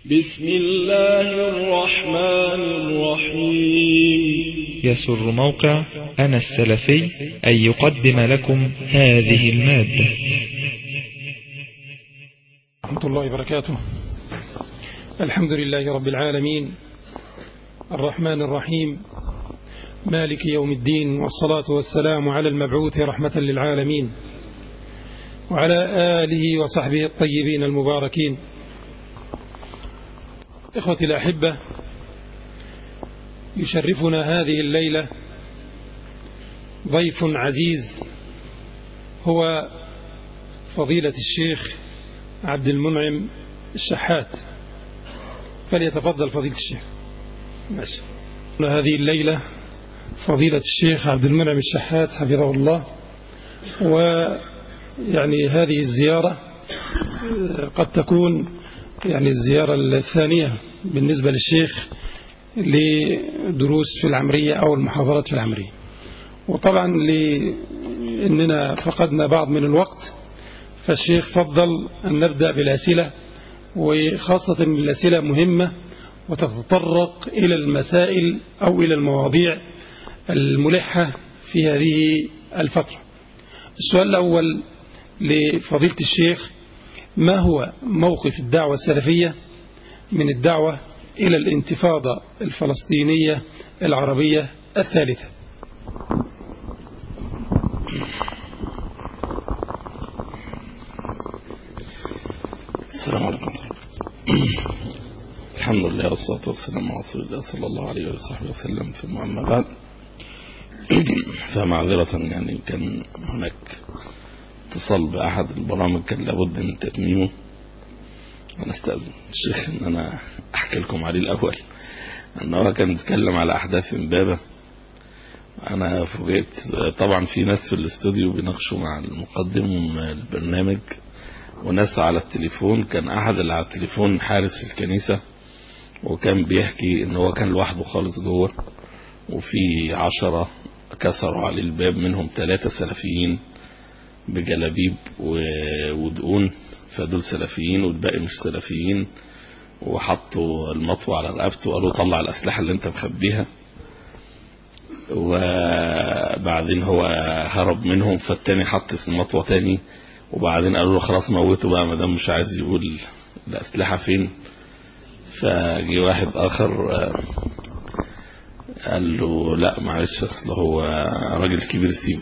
بسم الله الرحمن الرحيم يسر موقع أنا السلفي أن يقدم لكم هذه المادة ورحمة الله وبركاته الحمد لله رب العالمين الرحمن الرحيم مالك يوم الدين والصلاة والسلام على المبعوث رحمة للعالمين وعلى آله وصحبه الطيبين المباركين إخوتي الأحبة يشرفنا هذه الليلة ضيف عزيز هو فضيلة الشيخ عبد المنعم الشحات فليتفضل فضيلة الشيخ ماشي هذه الليلة فضيلة الشيخ عبد المنعم الشحات حفظه الله ويعني هذه الزيارة قد تكون يعني الزيارة الثانية بالنسبة للشيخ لدروس في العمرية أو المحاضرات في العمرية وطبعا لأننا فقدنا بعض من الوقت فالشيخ فضل أن نبدأ بالأسئلة وخاصة أن الأسئلة مهمة وتتطرق إلى المسائل أو إلى المواضيع الملحة في هذه الفترة السؤال الأول لفضيلة الشيخ ما هو موقف الدعوة السلفية من الدعوة إلى الانتفاضة الفلسطينية العربية الثالثة السلام عليكم الحمد لله والصلاة والسلام على رسول الله صلى الله عليه وصحبه وسلم ثم أما بعد فمعذرة يعني كان هناك اتصال بأحد البرامج كان لابد من تتميمه أنا استأذن الشيخ أن أنا أحكي لكم عليه الأول أنه هو كان بيتكلم على أحداث إمبابة أنا فوجئت طبعا في ناس في الاستوديو بيناقشوا مع المقدم البرنامج وناس على التليفون كان أحد اللي على التليفون حارس الكنيسة وكان بيحكي ان هو كان لوحده خالص جوه وفي عشرة كسروا عليه الباب منهم ثلاثة سلفيين بجلابيب ودقون فدول سلفيين والباقي مش سلفيين وحطوا المطوة على رقبته وقالوا طلع الأسلحة اللي انت مخبيها وبعدين هو هرب منهم فالتاني حط المطوة تاني وبعدين قالوا له خلاص موته بقى ما دام مش عايز يقول الأسلحة فين فجي واحد آخر قال له لا معلش أصل هو راجل كبير السين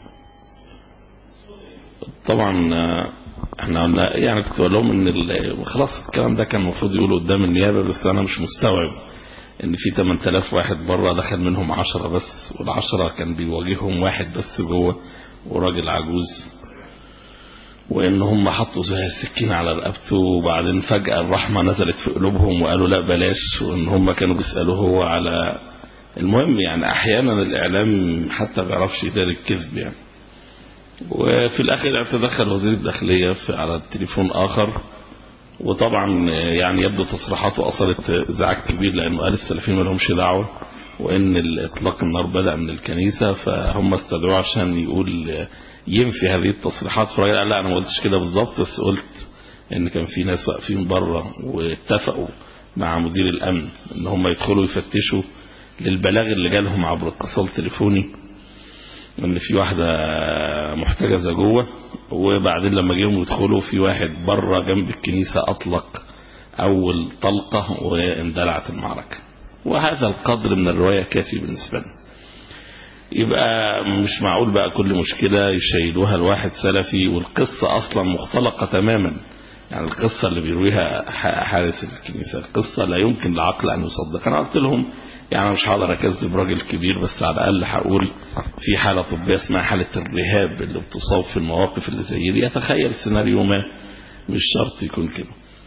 طبعا احنا قلنا يعني كنت اقول لهم ان خلاص الكلام ده كان المفروض يقوله قدام النيابه بس انا مش مستوعب ان في 8000 واحد بره دخل منهم 10 بس والعشرة كان بيواجههم واحد بس جوه وراجل عجوز وان هم حطوا زي السكين على رقبته وبعدين فجأة الرحمة نزلت في قلوبهم وقالوا لا بلاش وان هم كانوا بيسألوه هو على المهم يعني احيانا الاعلام حتى ما بيعرفش يدار الكذب يعني وفي الاخر تدخل وزير الداخلية على التليفون اخر وطبعا يعني يبدو تصريحاته اثرت ازعاج كبير لانه قال السلفيين ما لهمش دعوه وان اطلاق النار بدا من الكنيسه فهم استدعوه عشان يقول ينفي هذه التصريحات فالراجل قال لا انا ما قلتش كده بالظبط بس قلت ان كان في ناس واقفين بره واتفقوا مع مدير الامن ان هم يدخلوا يفتشوا للبلاغ اللي جالهم عبر اتصال تليفوني ان في واحدة محتجزة جوه وبعدين لما جيهم يدخلوا في واحد بره جنب الكنيسة اطلق اول طلقة واندلعت المعركة وهذا القدر من الرواية كافي بالنسبة لنا يبقى مش معقول بقى كل مشكلة يشيلوها لواحد سلفي والقصة اصلا مختلقة تماما يعني القصة اللي بيرويها حارس الكنيسة القصة لا يمكن العقل ان يصدق انا قلت لهم يعني انا مش هقدر اكذب راجل كبير بس على الاقل هقول في حالة طبية اسمها حالة الرهاب اللي بتصاب في المواقف اللي زي دي اتخيل سيناريو ما مش شرط يكون كده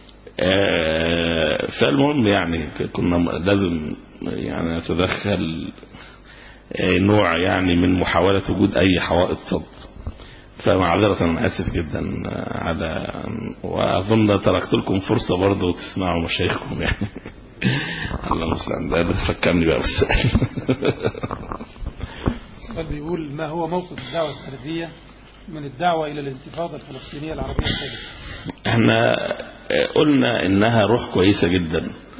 فالمهم يعني كنا لازم يعني نتدخل نوع يعني من محاولة وجود أي حوائط صد فمعذرة أنا آسف جدا على وأظن تركت لكم فرصة برضه تسمعوا مشايخكم يعني الله المستعان ده فكرني بقى بالسؤال السؤال بيقول ما هو موقف الدعوة السلفية من الدعوة إلى الانتفاضة الفلسطينية العربية الثالثة احنا قلنا انها روح كويسة جدا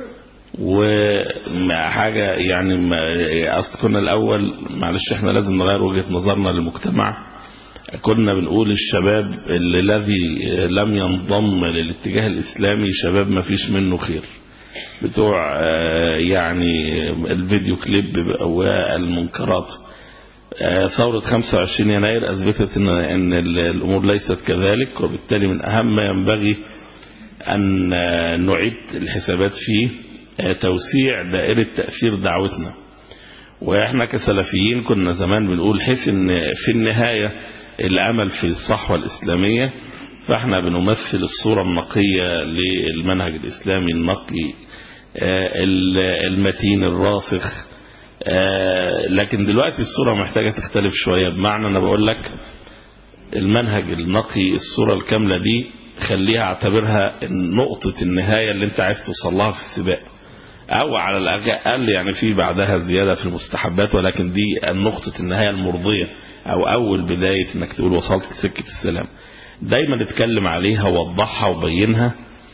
وحاجة يعني ما- اصل كنا الاول معلش احنا لازم نغير وجهة نظرنا للمجتمع كنا بنقول الشباب اللي- الذي لم ينضم للاتجاه الاسلامي شباب ما فيش منه خير بتوع آه، يعني الفيديو كليب والمنكرات آه، ثورة 25 يناير أثبتت إن, إن الأمور ليست كذلك وبالتالي من أهم ما ينبغي أن آه، نعيد الحسابات فيه آه، توسيع دائرة تأثير دعوتنا وإحنا كسلفيين كنا زمان بنقول حيث إن في النهاية الأمل في الصحوة الإسلامية فإحنا بنمثل الصورة النقية للمنهج الإسلامي النقي آه، المتين الراسخ آه، لكن دلوقتي الصورة محتاجة تختلف شوية بمعنى أنا بقول لك المنهج النقي الصورة الكاملة دي خليها اعتبرها نقطة النهاية اللي انت عايز توصل لها في السباق او على الاقل يعني في بعدها زيادة في المستحبات ولكن دي نقطة النهاية المرضية او اول بداية انك تقول وصلت لسكة السلام دايما اتكلم عليها ووضحها وبينها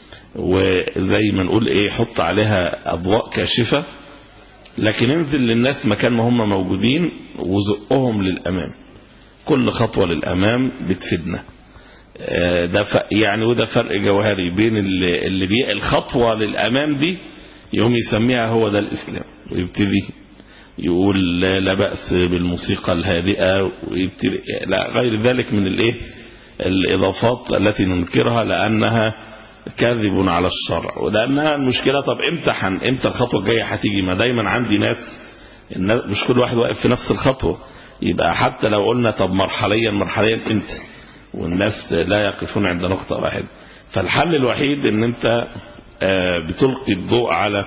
وزي ما نقول ايه حط عليها اضواء كاشفة لكن انزل للناس مكان ما هم موجودين وزقهم للامام كل خطوة للامام بتفيدنا آه، ده ف... يعني وده فرق جوهري بين اللي, اللي بي... الخطوة للامام دي يوم يسميها هو ده الاسلام ويبتدي يقول لا, لا بأس بالموسيقى الهادئة ويبتدي لا غير ذلك من الايه الاضافات التي ننكرها لانها كاذب على الشرع ولانها المشكله طب امتى حن امتى الخطوه الجايه هتيجي ما دايما عندي ناس الناس مش كل واحد واقف في نفس الخطوه يبقى حتى لو قلنا طب مرحليا مرحليا امتى والناس لا يقفون عند نقطه واحده فالحل الوحيد ان انت آه، بتلقي الضوء على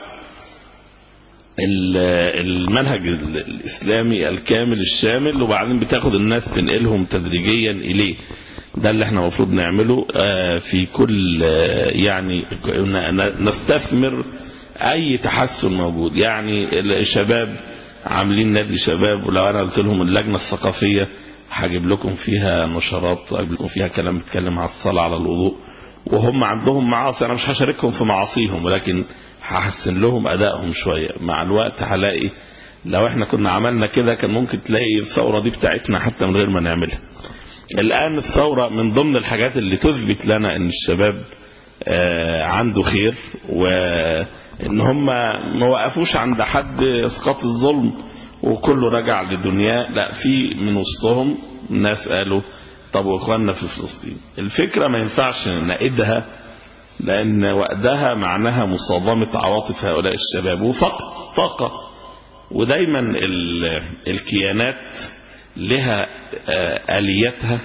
ال- المنهج ال- الإسلامي الكامل الشامل وبعدين بتاخد الناس تنقلهم تدريجيا إليه ده اللي احنا المفروض نعمله آه، في كل آه، يعني ن- ن- نستثمر أي تحسن موجود يعني الشباب عاملين نادي شباب ولو أنا قلت لهم اللجنة الثقافية هجيب لكم فيها نشرات هجيب لكم فيها كلام بيتكلم على الصلاة على الوضوء وهم عندهم معاصي انا مش هشاركهم في معاصيهم ولكن هحسن لهم ادائهم شويه مع الوقت هلاقي لو احنا كنا عملنا كده كان ممكن تلاقي الثوره دي بتاعتنا حتى من غير ما نعملها الان الثوره من ضمن الحاجات اللي تثبت لنا ان الشباب آه، عنده خير وان هم ما وقفوش عند حد اسقاط الظلم وكله رجع لدنياه لا في من وسطهم ناس قالوا طب واخواننا في فلسطين الفكرة ما ينفعش نعيدها لأن وقتها معناها مصادمة عواطف هؤلاء الشباب وفقط طاقة ودايما ال- الكيانات لها آه، آلياتها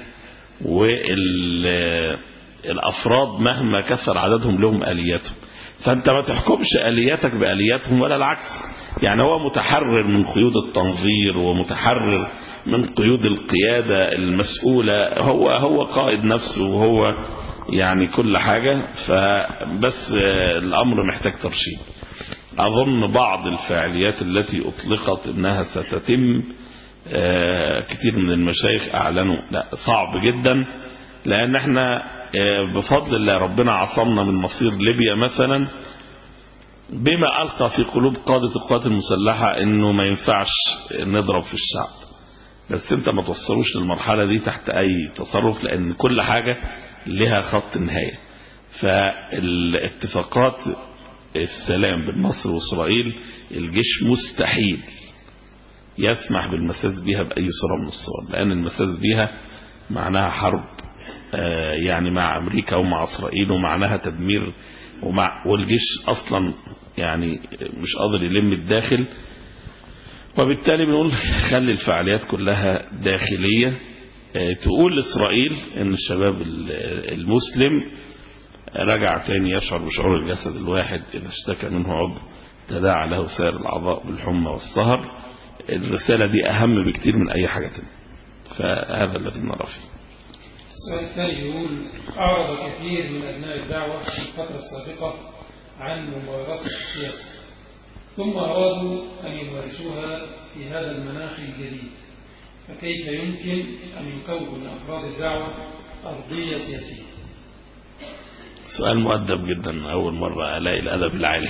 والأفراد مهما كثر عددهم لهم آلياتهم فأنت ما تحكمش آلياتك بآلياتهم ولا العكس يعني هو متحرر من قيود التنظير ومتحرر من قيود القيادة المسؤولة هو هو قائد نفسه وهو يعني كل حاجة فبس آه، الأمر محتاج ترشيد أظن بعض الفعاليات التي أطلقت أنها ستتم آه، كثير من المشايخ أعلنوا لا صعب جدا لأن احنا آه، بفضل الله ربنا عصمنا من مصير ليبيا مثلا بما ألقى في قلوب قادة القوات المسلحة أنه ما ينفعش نضرب في الشعب بس انت ما توصلوش للمرحلة دي تحت أي تصرف لأن كل حاجة لها خط نهاية فالاتفاقات السلام بين مصر وإسرائيل الجيش مستحيل يسمح بالمساس بها بأي صورة من الصور لأن المساس بها معناها حرب آه، يعني مع أمريكا ومع إسرائيل ومعناها تدمير ومع والجيش أصلا يعني مش قادر يلم الداخل وبالتالي بنقول خلي الفعاليات كلها داخلية آه، تقول لإسرائيل أن الشباب ال- المسلم رجع تاني يشعر بشعور الجسد الواحد إذا اشتكى منه عضو تداعى له سائر الأعضاء بالحمى والسهر الرسالة دي أهم بكتير من أي حاجة تانية فهذا الذي نرى فيه السؤال الثاني يقول أعرض كثير من أبناء الدعوة في الفترة السابقة عن ممارسة السياسة ثم أرادوا أن يمارسوها في هذا المناخ الجديد فكيف يمكن أن يكون أفراد الدعوة أرضية سياسية سؤال مؤدب جدا أول مرة ألاقي الأدب العالي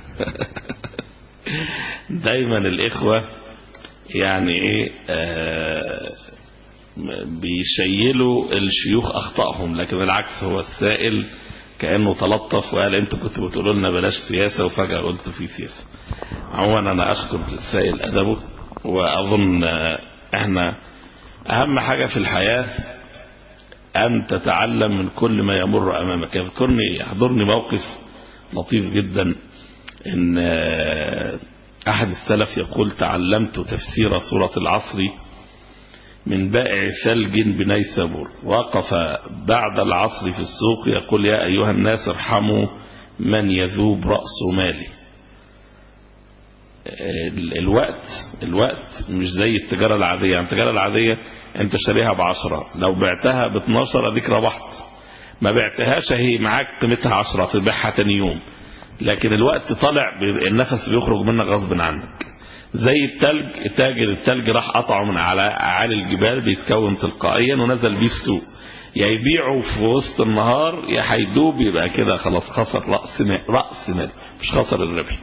دايما الإخوة يعني إيه آه بيشيلوا الشيوخ أخطائهم لكن بالعكس هو السائل كأنه تلطف وقال أنتوا كنتوا بتقولوا لنا بلاش سياسة وفجأة قلتوا في سياسة عموما أنا أشكر السائل أدبه وأظن احنا أهم حاجة في الحياة أن تتعلم من كل ما يمر أمامك يذكرني يحضرني موقف لطيف جدا إن أحد السلف يقول تعلمت تفسير سورة العصر من بائع ثلج بنيسابور وقف بعد العصر في السوق يقول يا أيها الناس ارحموا من يذوب رأس مالي الوقت الوقت مش زي التجارة العادية يعني التجارة العادية انت شاريها بعشرة لو بعتها باتناشر اديك ربحت ما بعتهاش هي معاك قيمتها عشرة تبيعها تاني يوم لكن الوقت طالع النفس بيخرج منك غصب عنك زي التلج تاجر التلج راح قطعه من على اعالي الجبال بيتكون تلقائيا ونزل بيه السوق يا يبيعه في وسط النهار يا هيدوب يبقى كده خلاص خسر راس مال راس مال مش خسر الربح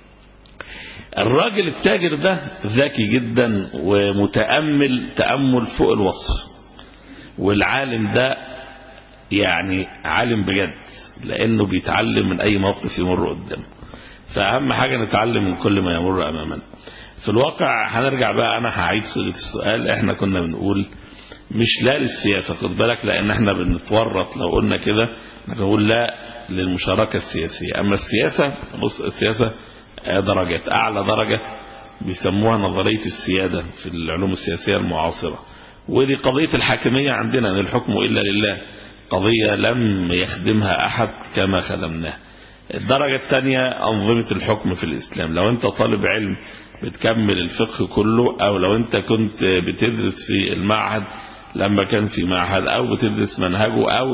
الراجل التاجر ده ذكي جدا ومتأمل تأمل فوق الوصف والعالم ده يعني عالم بجد لأنه بيتعلم من أي موقف يمر قدامه فأهم حاجة نتعلم من كل ما يمر أمامنا في الواقع هنرجع بقى أنا هعيد صيغة السؤال احنا كنا بنقول مش لا للسياسة خد بالك لأن احنا بنتورط لو قلنا كده نقول لا للمشاركة السياسية أما السياسة بص السياسة درجات أعلى درجة بيسموها نظرية السيادة في العلوم السياسية المعاصرة ودي قضية الحاكمية عندنا أن الحكم إلا لله قضية لم يخدمها أحد كما خدمناه الدرجة الثانية أنظمة الحكم في الإسلام لو أنت طالب علم بتكمل الفقه كله أو لو أنت كنت بتدرس في المعهد لما كان في معهد أو بتدرس منهجه أو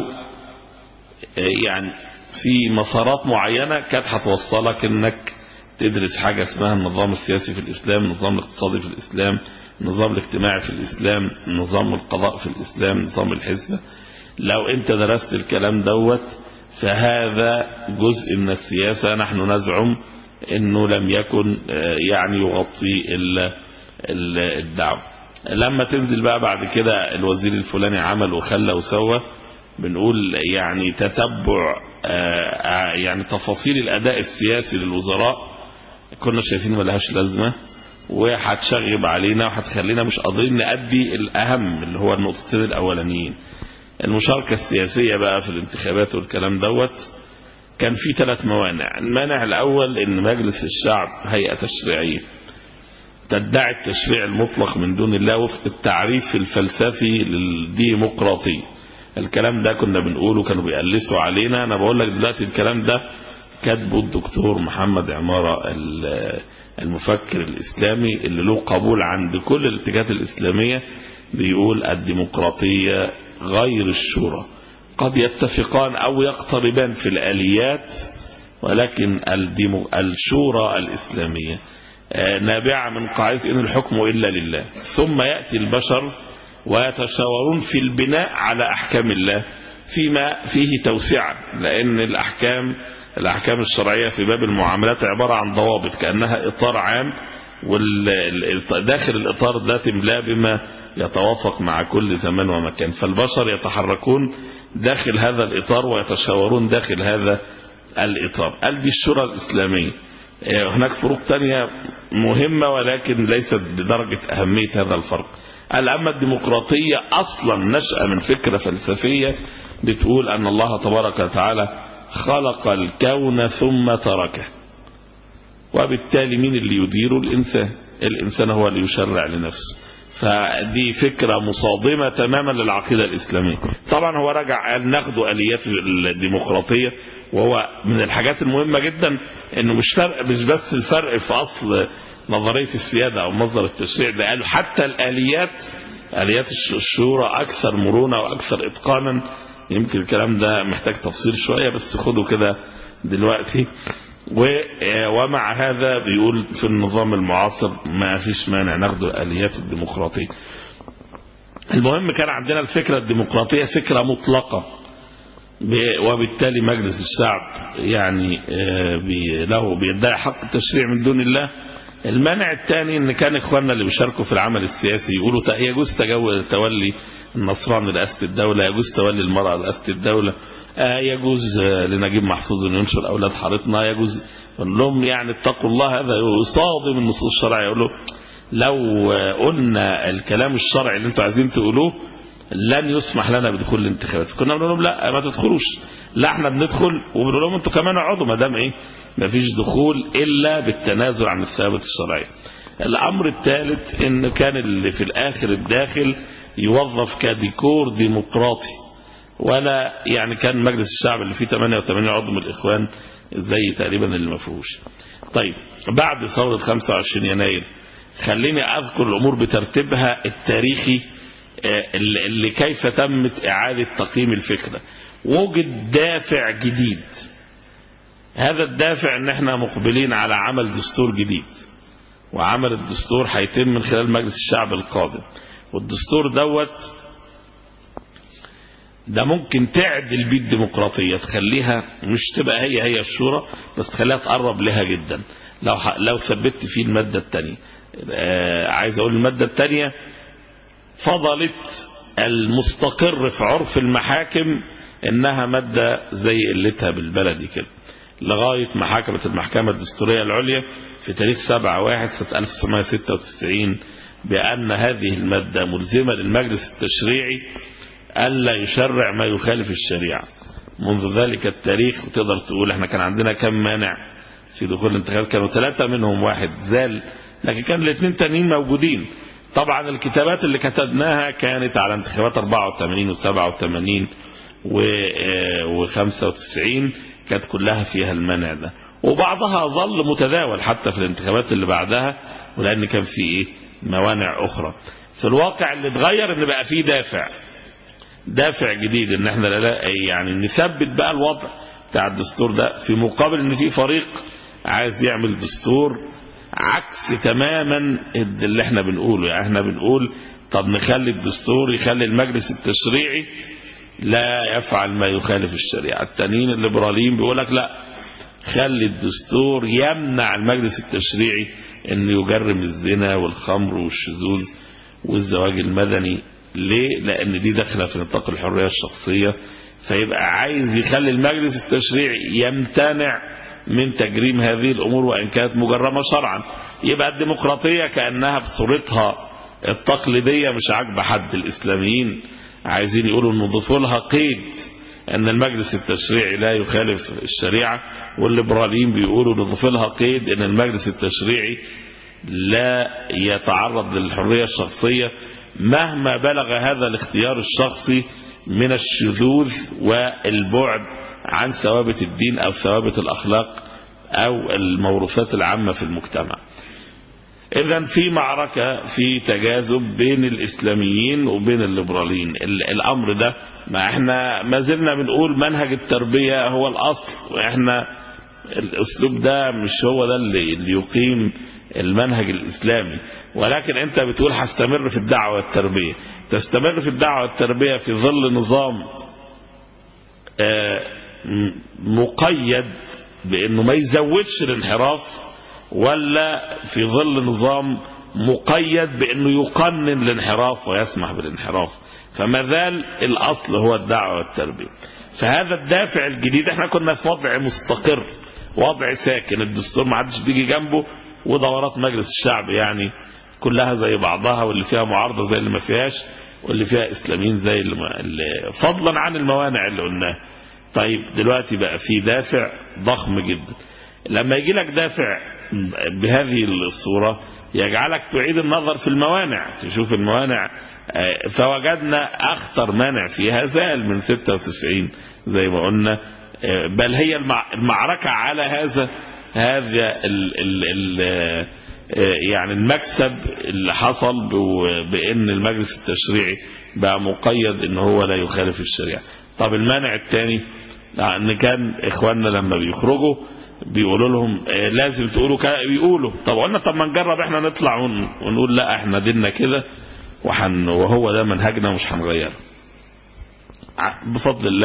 يعني في مسارات معينة كانت هتوصلك أنك تدرس حاجة اسمها النظام السياسي في الإسلام النظام الاقتصادي في الإسلام النظام الاجتماعي في الإسلام نظام القضاء في الإسلام نظام الحزب لو انت درست الكلام دوت فهذا جزء من السياسة نحن نزعم انه لم يكن يعني يغطي الدعوة لما تنزل بقى بعد كده الوزير الفلاني عمل وخلى وسوى بنقول يعني تتبع يعني تفاصيل الاداء السياسي للوزراء كنا شايفين ملهاش لازمة وهتشغب علينا وهتخلينا مش قادرين نأدي الأهم اللي هو النقطتين الأولانيين المشاركة السياسية بقى في الانتخابات والكلام دوت كان في ثلاث موانع المانع الأول ان مجلس الشعب هيئة تشريعية تدعي التشريع المطلق من دون الله وفق التعريف الفلسفي للديمقراطية الكلام ده كنا بنقوله كانوا بيقلسوا علينا انا بقول لك دلوقتي الكلام ده كاتبه الدكتور محمد عمارة المفكر الإسلامي اللي له قبول عند كل الاتجاهات الإسلامية بيقول الديمقراطية غير الشورى قد يتفقان أو يقتربان في الآليات ولكن الشورى الإسلامية نابعة من قاعدة إن الحكم إلا لله ثم يأتي البشر ويتشاورون في البناء على أحكام الله فيما فيه توسعة لأن الأحكام الأحكام الشرعية في باب المعاملات عبارة عن ضوابط كأنها إطار عام وداخل الإطار ده تملاه بما يتوافق مع كل زمان ومكان فالبشر يتحركون داخل هذا الإطار ويتشاورون داخل هذا الإطار قال دي الشورى الإسلامية هناك فروق تانية مهمة ولكن ليست بدرجة أهمية هذا الفرق قال أما الديمقراطية أصلا نشأة من فكرة فلسفية بتقول أن الله تبارك وتعالى خلق الكون ثم تركه وبالتالي مين اللي يدير الإنسان الإنسان هو اللي يشرع لنفسه فدي فكرة مصادمة تماما للعقيدة الإسلامية طبعا هو رجع قال ناخدوا آليات الديمقراطية وهو من الحاجات المهمة جدا انه مش فرق مش بس الفرق في اصل نظرية السيادة او مصدر التشريع ده قالوا حتى الآليات آليات الشورى اكثر مرونة واكثر اتقانا يمكن الكلام ده محتاج تفصيل شوية بس خدوا كده دلوقتي ومع هذا بيقول في النظام المعاصر ما فيش مانع ناخد الآليات الديمقراطية المهم كان عندنا الفكرة الديمقراطية فكرة مطلقة وبالتالي مجلس الشعب يعني بي له بيدعي حق التشريع من دون الله المانع الثاني ان كان اخواننا اللي بيشاركوا في العمل السياسي يقولوا يجوز تولي النصراني رئاسه الدوله يجوز تولي المراه رئاسه الدوله يجوز لنجيب محفوظ ان ينشر اولاد حارتنا يجوز يقول لهم يعني اتقوا الله هذا يصادم النصوص الشرعيه يقول له لو قلنا الكلام الشرعي اللي انتوا عايزين تقولوه لن يسمح لنا بدخول الانتخابات كنا بنقول لهم لا ما تدخلوش لا احنا بندخل وبنقول لهم انتوا كمان اقعدوا ما دام ايه ما فيش دخول الا بالتنازل عن الثوابت الشرعيه الامر الثالث ان كان اللي في الاخر الداخل يوظف كديكور ديمقراطي ولا يعني كان مجلس الشعب اللي فيه 88 عضو من الاخوان زي تقريبا اللي ما فيهوش طيب بعد ثوره 25 يناير خليني اذكر الامور بترتيبها التاريخي اللي كيف تمت إعادة تقييم الفكرة وجد دافع جديد هذا الدافع ان احنا مقبلين على عمل دستور جديد وعمل الدستور هيتم من خلال مجلس الشعب القادم والدستور دوت ده ممكن تعدل بيه الديمقراطية تخليها مش تبقى هي هي الشورى بس تخليها تقرب لها جدا لو لو ثبت فيه المادة الثانية عايز اقول المادة الثانية فضلت المستقر في عرف المحاكم انها مادة زي قلتها بالبلدي كده لغاية ما حكمت المحكمة الدستورية العليا في تاريخ 7 واحد سنة 1996 بأن هذه المادة ملزمة للمجلس التشريعي ألا يشرع ما يخالف الشريعة منذ ذلك التاريخ وتقدر تقول احنا كان عندنا كم مانع في دخول الانتخابات كانوا ثلاثة منهم واحد زال لكن كان الاثنين تانيين موجودين طبعا الكتابات اللي كتبناها كانت على انتخابات 84 و87 و95 كانت كلها فيها المنع ده وبعضها ظل متداول حتى في الانتخابات اللي بعدها ولان كان في ايه موانع اخرى في الواقع اللي اتغير ان بقى فيه دافع دافع جديد ان احنا لا يعني نثبت بقى الوضع بتاع الدستور ده في مقابل ان في فريق عايز يعمل دستور عكس تماما اللي احنا بنقوله يعني احنا بنقول طب نخلي الدستور يخلي المجلس التشريعي لا يفعل ما يخالف الشريعة التانيين الليبراليين بيقول لك لا خلي الدستور يمنع المجلس التشريعي انه يجرم الزنا والخمر والشذوذ والزواج المدني ليه لان دي داخله في نطاق الحريه الشخصيه فيبقى عايز يخلي المجلس التشريعي يمتنع من تجريم هذه الامور وان كانت مجرمه شرعا يبقى الديمقراطيه كانها بصورتها التقليديه مش عاجبه حد الاسلاميين عايزين يقولوا نضيفوا لها قيد ان المجلس التشريعي لا يخالف الشريعه والليبراليين بيقولوا نضيف لها قيد ان المجلس التشريعي لا يتعرض للحريه الشخصيه مهما بلغ هذا الاختيار الشخصي من الشذوذ والبعد عن ثوابت الدين او ثوابت الاخلاق او الموروثات العامه في المجتمع. اذا في معركه في تجاذب بين الاسلاميين وبين الليبراليين، الامر ده ما احنا ما زلنا بنقول منهج التربيه هو الاصل واحنا الاسلوب ده مش هو ده اللي, اللي يقيم المنهج الإسلامي ولكن أنت بتقول هستمر في الدعوة والتربية تستمر في الدعوة والتربية في ظل نظام مقيد بأنه ما يزودش الانحراف ولا في ظل نظام مقيد بأنه يقنن الانحراف ويسمح بالانحراف فما زال الأصل هو الدعوة والتربية فهذا الدافع الجديد احنا كنا في وضع مستقر وضع ساكن الدستور ما حدش بيجي جنبه ودورات مجلس الشعب يعني كلها زي بعضها واللي فيها معارضة زي اللي ما فيهاش واللي فيها إسلاميين زي اللي, ما اللي فضلا عن الموانع اللي قلناها طيب دلوقتي بقى في دافع ضخم جدا لما يجي لك دافع بهذه الصورة يجعلك تعيد النظر في الموانع تشوف الموانع فوجدنا أخطر مانع فيها زال من 96 زي ما قلنا بل هي المعركة على هذا هذا ال ال ال يعني المكسب اللي حصل بان المجلس التشريعي بقى مقيد ان هو لا يخالف الشريعه طب المانع الثاني ان كان اخواننا لما بيخرجوا بيقولوا لهم لازم تقولوا بيقولوا طب قلنا طب ما نجرب احنا نطلع ونقول لا احنا ديننا كده وحن وهو ده منهجنا ومش هنغيره بفضل الله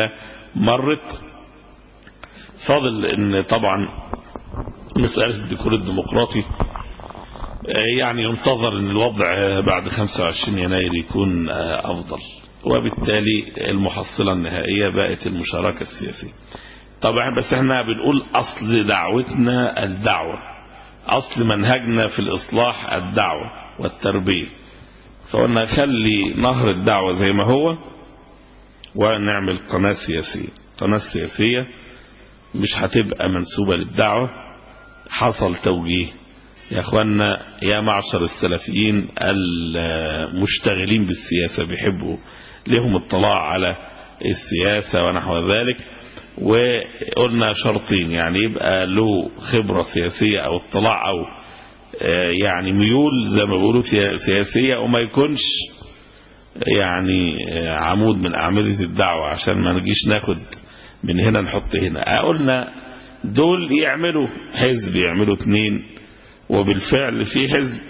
مرت فاضل ان طبعا مسألة الديكور الديمقراطي يعني ينتظر ان الوضع بعد 25 يناير يكون افضل وبالتالي المحصلة النهائية بقت المشاركة السياسية طبعا بس احنا بنقول اصل دعوتنا الدعوة اصل منهجنا في الاصلاح الدعوة والتربية فقلنا خلي نهر الدعوة زي ما هو ونعمل قناة سياسية قناة سياسية مش هتبقى منسوبة للدعوة حصل توجيه يا اخوانا يا معشر السلفيين المشتغلين بالسياسة بيحبوا لهم اطلاع على السياسة ونحو ذلك وقلنا شرطين يعني يبقى له خبرة سياسية او اطلاع او يعني ميول زي ما بيقولوا سياسية وما يكونش يعني عمود من أعمدة الدعوة عشان ما نجيش ناخد من هنا نحط هنا قلنا دول يعملوا حزب يعملوا اثنين وبالفعل في حزب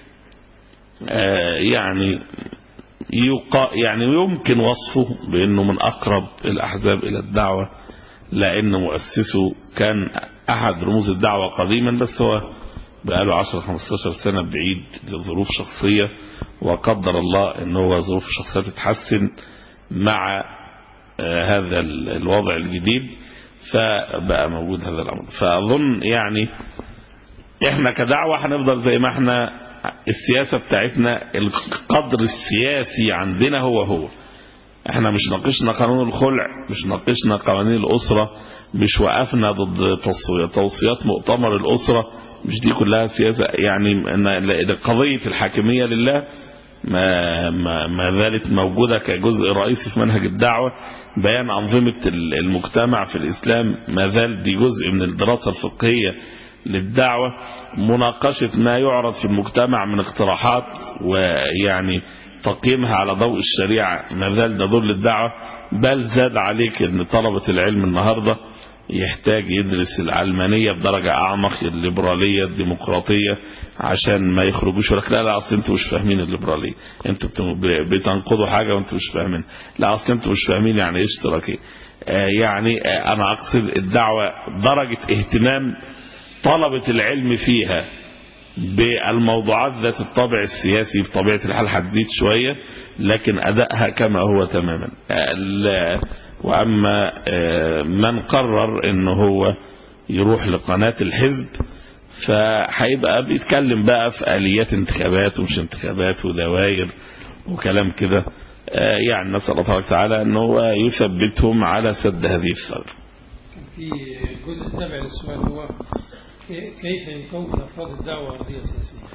يعني يقا يعني يمكن وصفه بأنه من أقرب الأحزاب إلى الدعوة لأن مؤسسه كان أحد رموز الدعوة قديما بس هو بقاله 10 15 سنة بعيد لظروف شخصية وقدر الله ان هو ظروف شخصية تتحسن مع هذا الوضع الجديد فبقى موجود هذا الامر فاظن يعني احنا كدعوة هنفضل زي ما احنا السياسة بتاعتنا القدر السياسي عندنا هو هو احنا مش ناقشنا قانون الخلع مش ناقشنا قوانين الاسرة مش وقفنا ضد توصيات مؤتمر الاسرة مش دي كلها سياسة يعني قضية الحاكمية لله ما, ما, ما زالت موجودة كجزء رئيسي في منهج الدعوة بيان أنظمة المجتمع في الإسلام ما زال دي جزء من الدراسة الفقهية للدعوة مناقشة ما يعرض في المجتمع من اقتراحات ويعني تقييمها على ضوء الشريعة ما زال ده دور للدعوة بل زاد عليك ان طلبة العلم النهاردة يحتاج يدرس العلمانية بدرجة أعمق الليبرالية الديمقراطية عشان ما يخرجوش لك لا لا أصل أنتوا مش فاهمين الليبرالية أنتوا بتنقضوا حاجة وأنتوا مش فاهمين لا أصل أنتوا مش فاهمين يعني إيه اشتراكية آه يعني آه أنا أقصد الدعوة درجة اهتمام طلبة العلم فيها بالموضوعات ذات الطابع السياسي بطبيعة الحال هتزيد شوية لكن أدائها كما هو تماما آه وأما من قرر أنه هو يروح لقناة الحزب فهيبقى بيتكلم بقى في آليات انتخابات ومش انتخابات ودوائر وكلام كده يعني نسأل الله تعالى أنه هو يثبتهم على سد هذه الثغرة في جزء تابع للسؤال هو كيف يكون أفراد الدعوة أرضية سياسية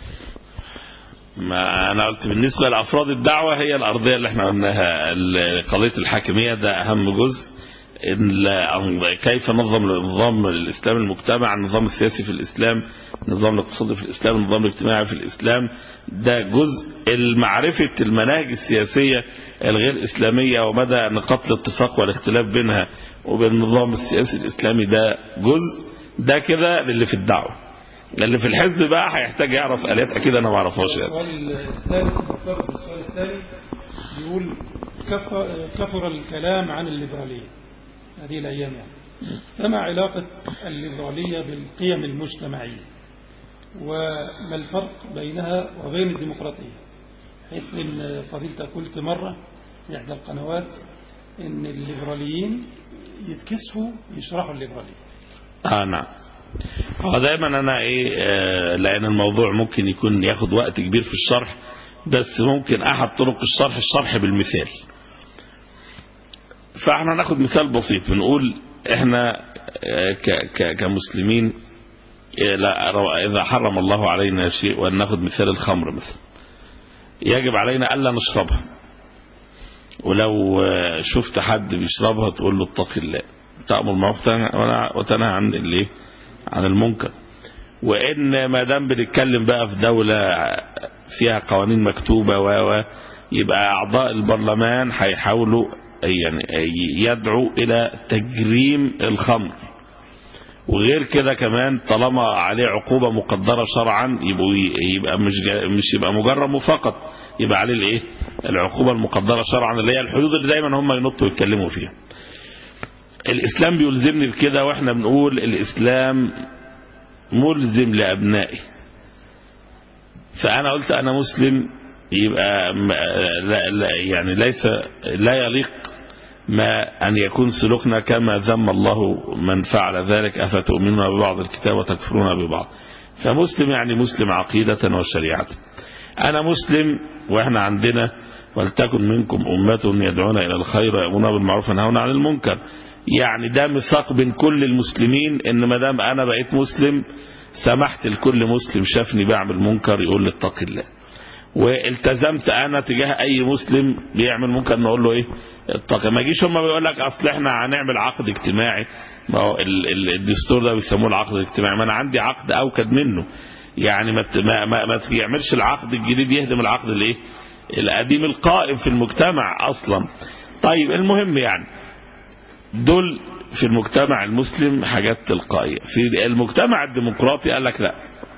ما انا قلت بالنسبه لافراد الدعوه هي الارضيه اللي احنا قلناها قضيه الحاكميه ده اهم جزء إن كيف نظم النظام الاسلام المجتمع النظام السياسي في الاسلام النظام الاقتصادي في الاسلام النظام الاجتماعي في الاسلام ده جزء المعرفة المناهج السياسية الغير إسلامية ومدى نقاط الاتفاق والاختلاف بينها وبين النظام السياسي الإسلامي ده جزء ده كده للي في الدعوة اللي في الحزب بقى هيحتاج يعرف آلات أكيد أنا ما أعرفهاش يعني. السؤال الثالث مرتبط بالسؤال الثاني بيقول كثر الكلام عن الليبرالية هذه الأيام يعني فما علاقة الليبرالية بالقيم المجتمعية وما الفرق بينها وبين الديمقراطية حيث ان فضيلتك قلت مرة في إحدى القنوات ان الليبراليين يتكسفوا يشرحوا الليبرالية اه نعم هو دايما انا ايه آه لان الموضوع ممكن يكون ياخد وقت كبير في الشرح بس ممكن احد طرق الشرح الشرح بالمثال فاحنا ناخد مثال بسيط بنقول احنا آه ك ك كمسلمين لا إذا حرم الله علينا شيء وأن ناخذ مثال الخمر مثلا يجب علينا ألا نشربها ولو شفت حد بيشربها تقول له اتق الله تأمر معروف وتنهى عن الايه عن المنكر وإن ما دام بنتكلم بقى في دولة فيها قوانين مكتوبة و يبقى أعضاء البرلمان هيحاولوا يعني يدعوا إلى تجريم الخمر وغير كده كمان طالما عليه عقوبة مقدرة شرعا يبقى يبقى مش مش يبقى مجرم فقط يبقى عليه الايه العقوبة المقدرة شرعا اللي هي الحدود اللي دايما هم ينطوا يتكلموا فيها الإسلام بيلزمني بكده وإحنا بنقول الإسلام ملزم لأبنائي فأنا قلت أنا مسلم يبقى لا لا يعني ليس لا يليق ما أن يكون سلوكنا كما ذم الله من فعل ذلك أفتؤمنون ببعض الكتاب وتكفرون ببعض فمسلم يعني مسلم عقيدة وشريعة أنا مسلم وإحنا عندنا ولتكن منكم أمة يدعون إلى الخير ويأمرون بالمعروف وينهون عن المنكر يعني ده ميثاق بين كل المسلمين إن ما دام أنا بقيت مسلم سمحت لكل مسلم شافني بعمل منكر يقول لي اتق الله والتزمت انا تجاه اي مسلم بيعمل منكر نقول له ايه اتق ما يجيش هم بيقول لك اصل احنا هنعمل عقد اجتماعي ما هو الدستور ده بيسموه العقد الاجتماعي ما انا عندي عقد اوكد منه يعني ما ما ما, ما يعملش العقد الجديد يهدم العقد الايه القديم القائم في المجتمع اصلا طيب المهم يعني دول في المجتمع المسلم حاجات تلقائية في المجتمع الديمقراطي قال لك لا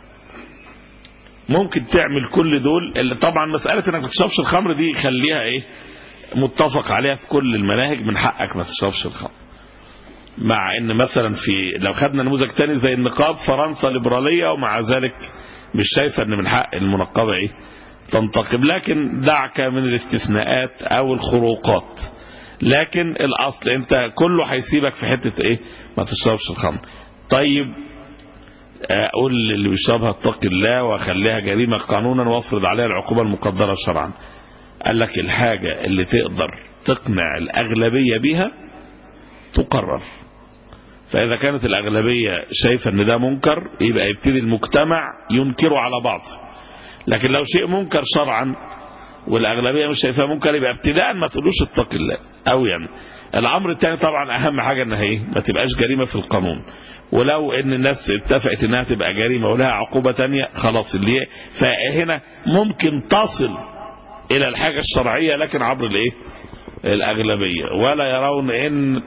ممكن تعمل كل دول اللي طبعا مسألة انك ما تشربش الخمر دي خليها ايه متفق عليها في كل المناهج من حقك ما تشربش الخمر مع ان مثلا في لو خدنا نموذج تاني زي النقاب فرنسا ليبرالية ومع ذلك مش شايفة ان من حق المنقبة ايه تنتقب لكن دعك من الاستثناءات او الخروقات لكن الاصل انت كله هيسيبك في حتة ايه ما تشربش الخمر طيب اقول اللي بيشربها اتق الله واخليها جريمة قانونا وافرض عليها العقوبة المقدرة شرعا قال لك الحاجة اللي تقدر تقنع الاغلبية بها تقرر فاذا كانت الاغلبية شايفة ان ده منكر يبقى يبتدي المجتمع ينكره على بعض لكن لو شيء منكر شرعا والاغلبيه مش شايفاه منكر يبقى ابتداء ما تقولوش اتق الله او يعني الامر الثاني طبعا اهم حاجه انها ايه ما تبقاش جريمه في القانون ولو ان الناس اتفقت انها تبقى جريمه ولها عقوبه ثانيه خلاص اللي هي فهنا ممكن تصل الى الحاجه الشرعيه لكن عبر الايه الاغلبيه ولا يرون ان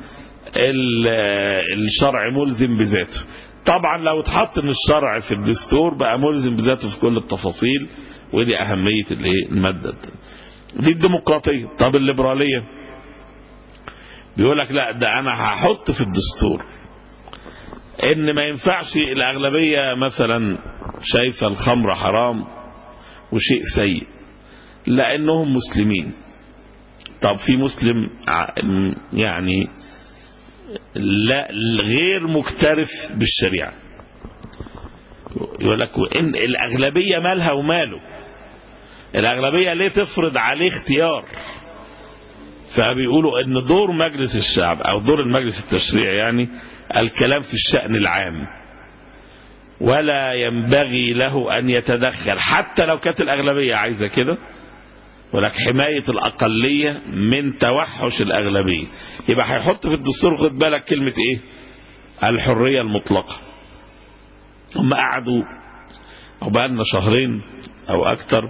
الشرع ملزم بذاته طبعا لو اتحط ان الشرع في الدستور بقى ملزم بذاته في كل التفاصيل ودي أهمية الايه المادة دي الديمقراطية طب الليبرالية بيقول لك لا ده أنا هحط في الدستور إن ما ينفعش الأغلبية مثلا شايفة الخمر حرام وشيء سيء لأنهم مسلمين طب في مسلم يعني لا غير مكترث بالشريعة يقول لك وإن الأغلبية مالها وماله الأغلبية ليه تفرض عليه اختيار فبيقولوا ان دور مجلس الشعب او دور المجلس التشريعي يعني الكلام في الشأن العام ولا ينبغي له ان يتدخل حتى لو كانت الاغلبية عايزة كده ولك حماية الاقلية من توحش الاغلبية يبقى هيحط في الدستور خد بالك كلمة ايه الحرية المطلقة هم قعدوا او بقالنا شهرين او اكتر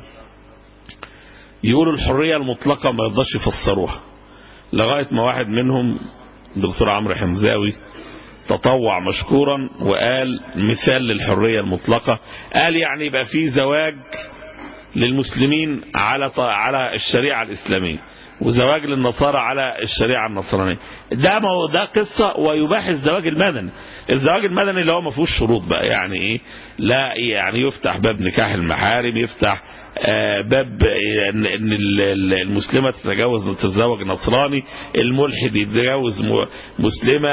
يقولوا الحرية المطلقة ما يرضاش يفسروها لغاية ما واحد منهم دكتور عمرو حمزاوي تطوع مشكورا وقال مثال للحرية المطلقة قال يعني يبقى في زواج للمسلمين على على الشريعة الإسلامية وزواج للنصارى على الشريعة النصرانية ده ما هو ده قصة ويباح الزواج المدني الزواج المدني اللي هو ما فيهوش شروط بقى يعني ايه لا يعني يفتح باب نكاح المحارم يفتح باب ان المسلمه تتجوز تتزوج نصراني الملحد يتجوز مسلمه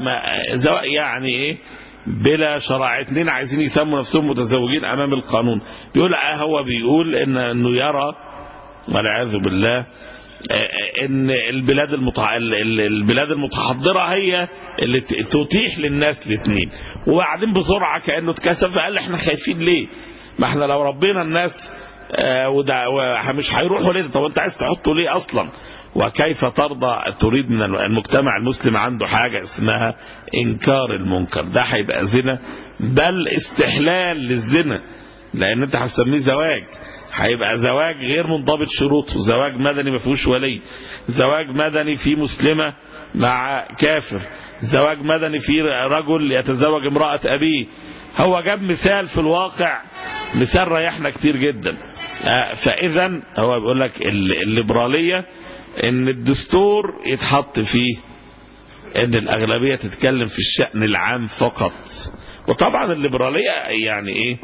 يعني ايه بلا شرع اتنين عايزين يسموا نفسهم متزوجين امام القانون بيقول هو بيقول ان انه يرى والعياذ بالله ان البلاد المتع... البلاد المتحضره هي اللي تتيح للناس الاثنين وبعدين بسرعه كانه اتكسف فقال احنا خايفين ليه ما احنا لو ربينا الناس آه وده مش هيروحوا ليه طب انت عايز تحطه ليه اصلا وكيف ترضى تريد من المجتمع المسلم عنده حاجة اسمها انكار المنكر ده هيبقى زنا بل استحلال للزنا لان انت هتسميه زواج هيبقى زواج غير منضبط شروطه زواج مدني ما فيهوش ولي زواج مدني فيه مسلمة مع كافر زواج مدني فيه رجل يتزوج امرأة أبيه هو جاب مثال في الواقع مثال ريحنا كتير جدا فإذا هو بيقول لك الليبرالية ان الدستور يتحط فيه ان الاغلبيه تتكلم في الشان العام فقط وطبعا الليبراليه يعني ايه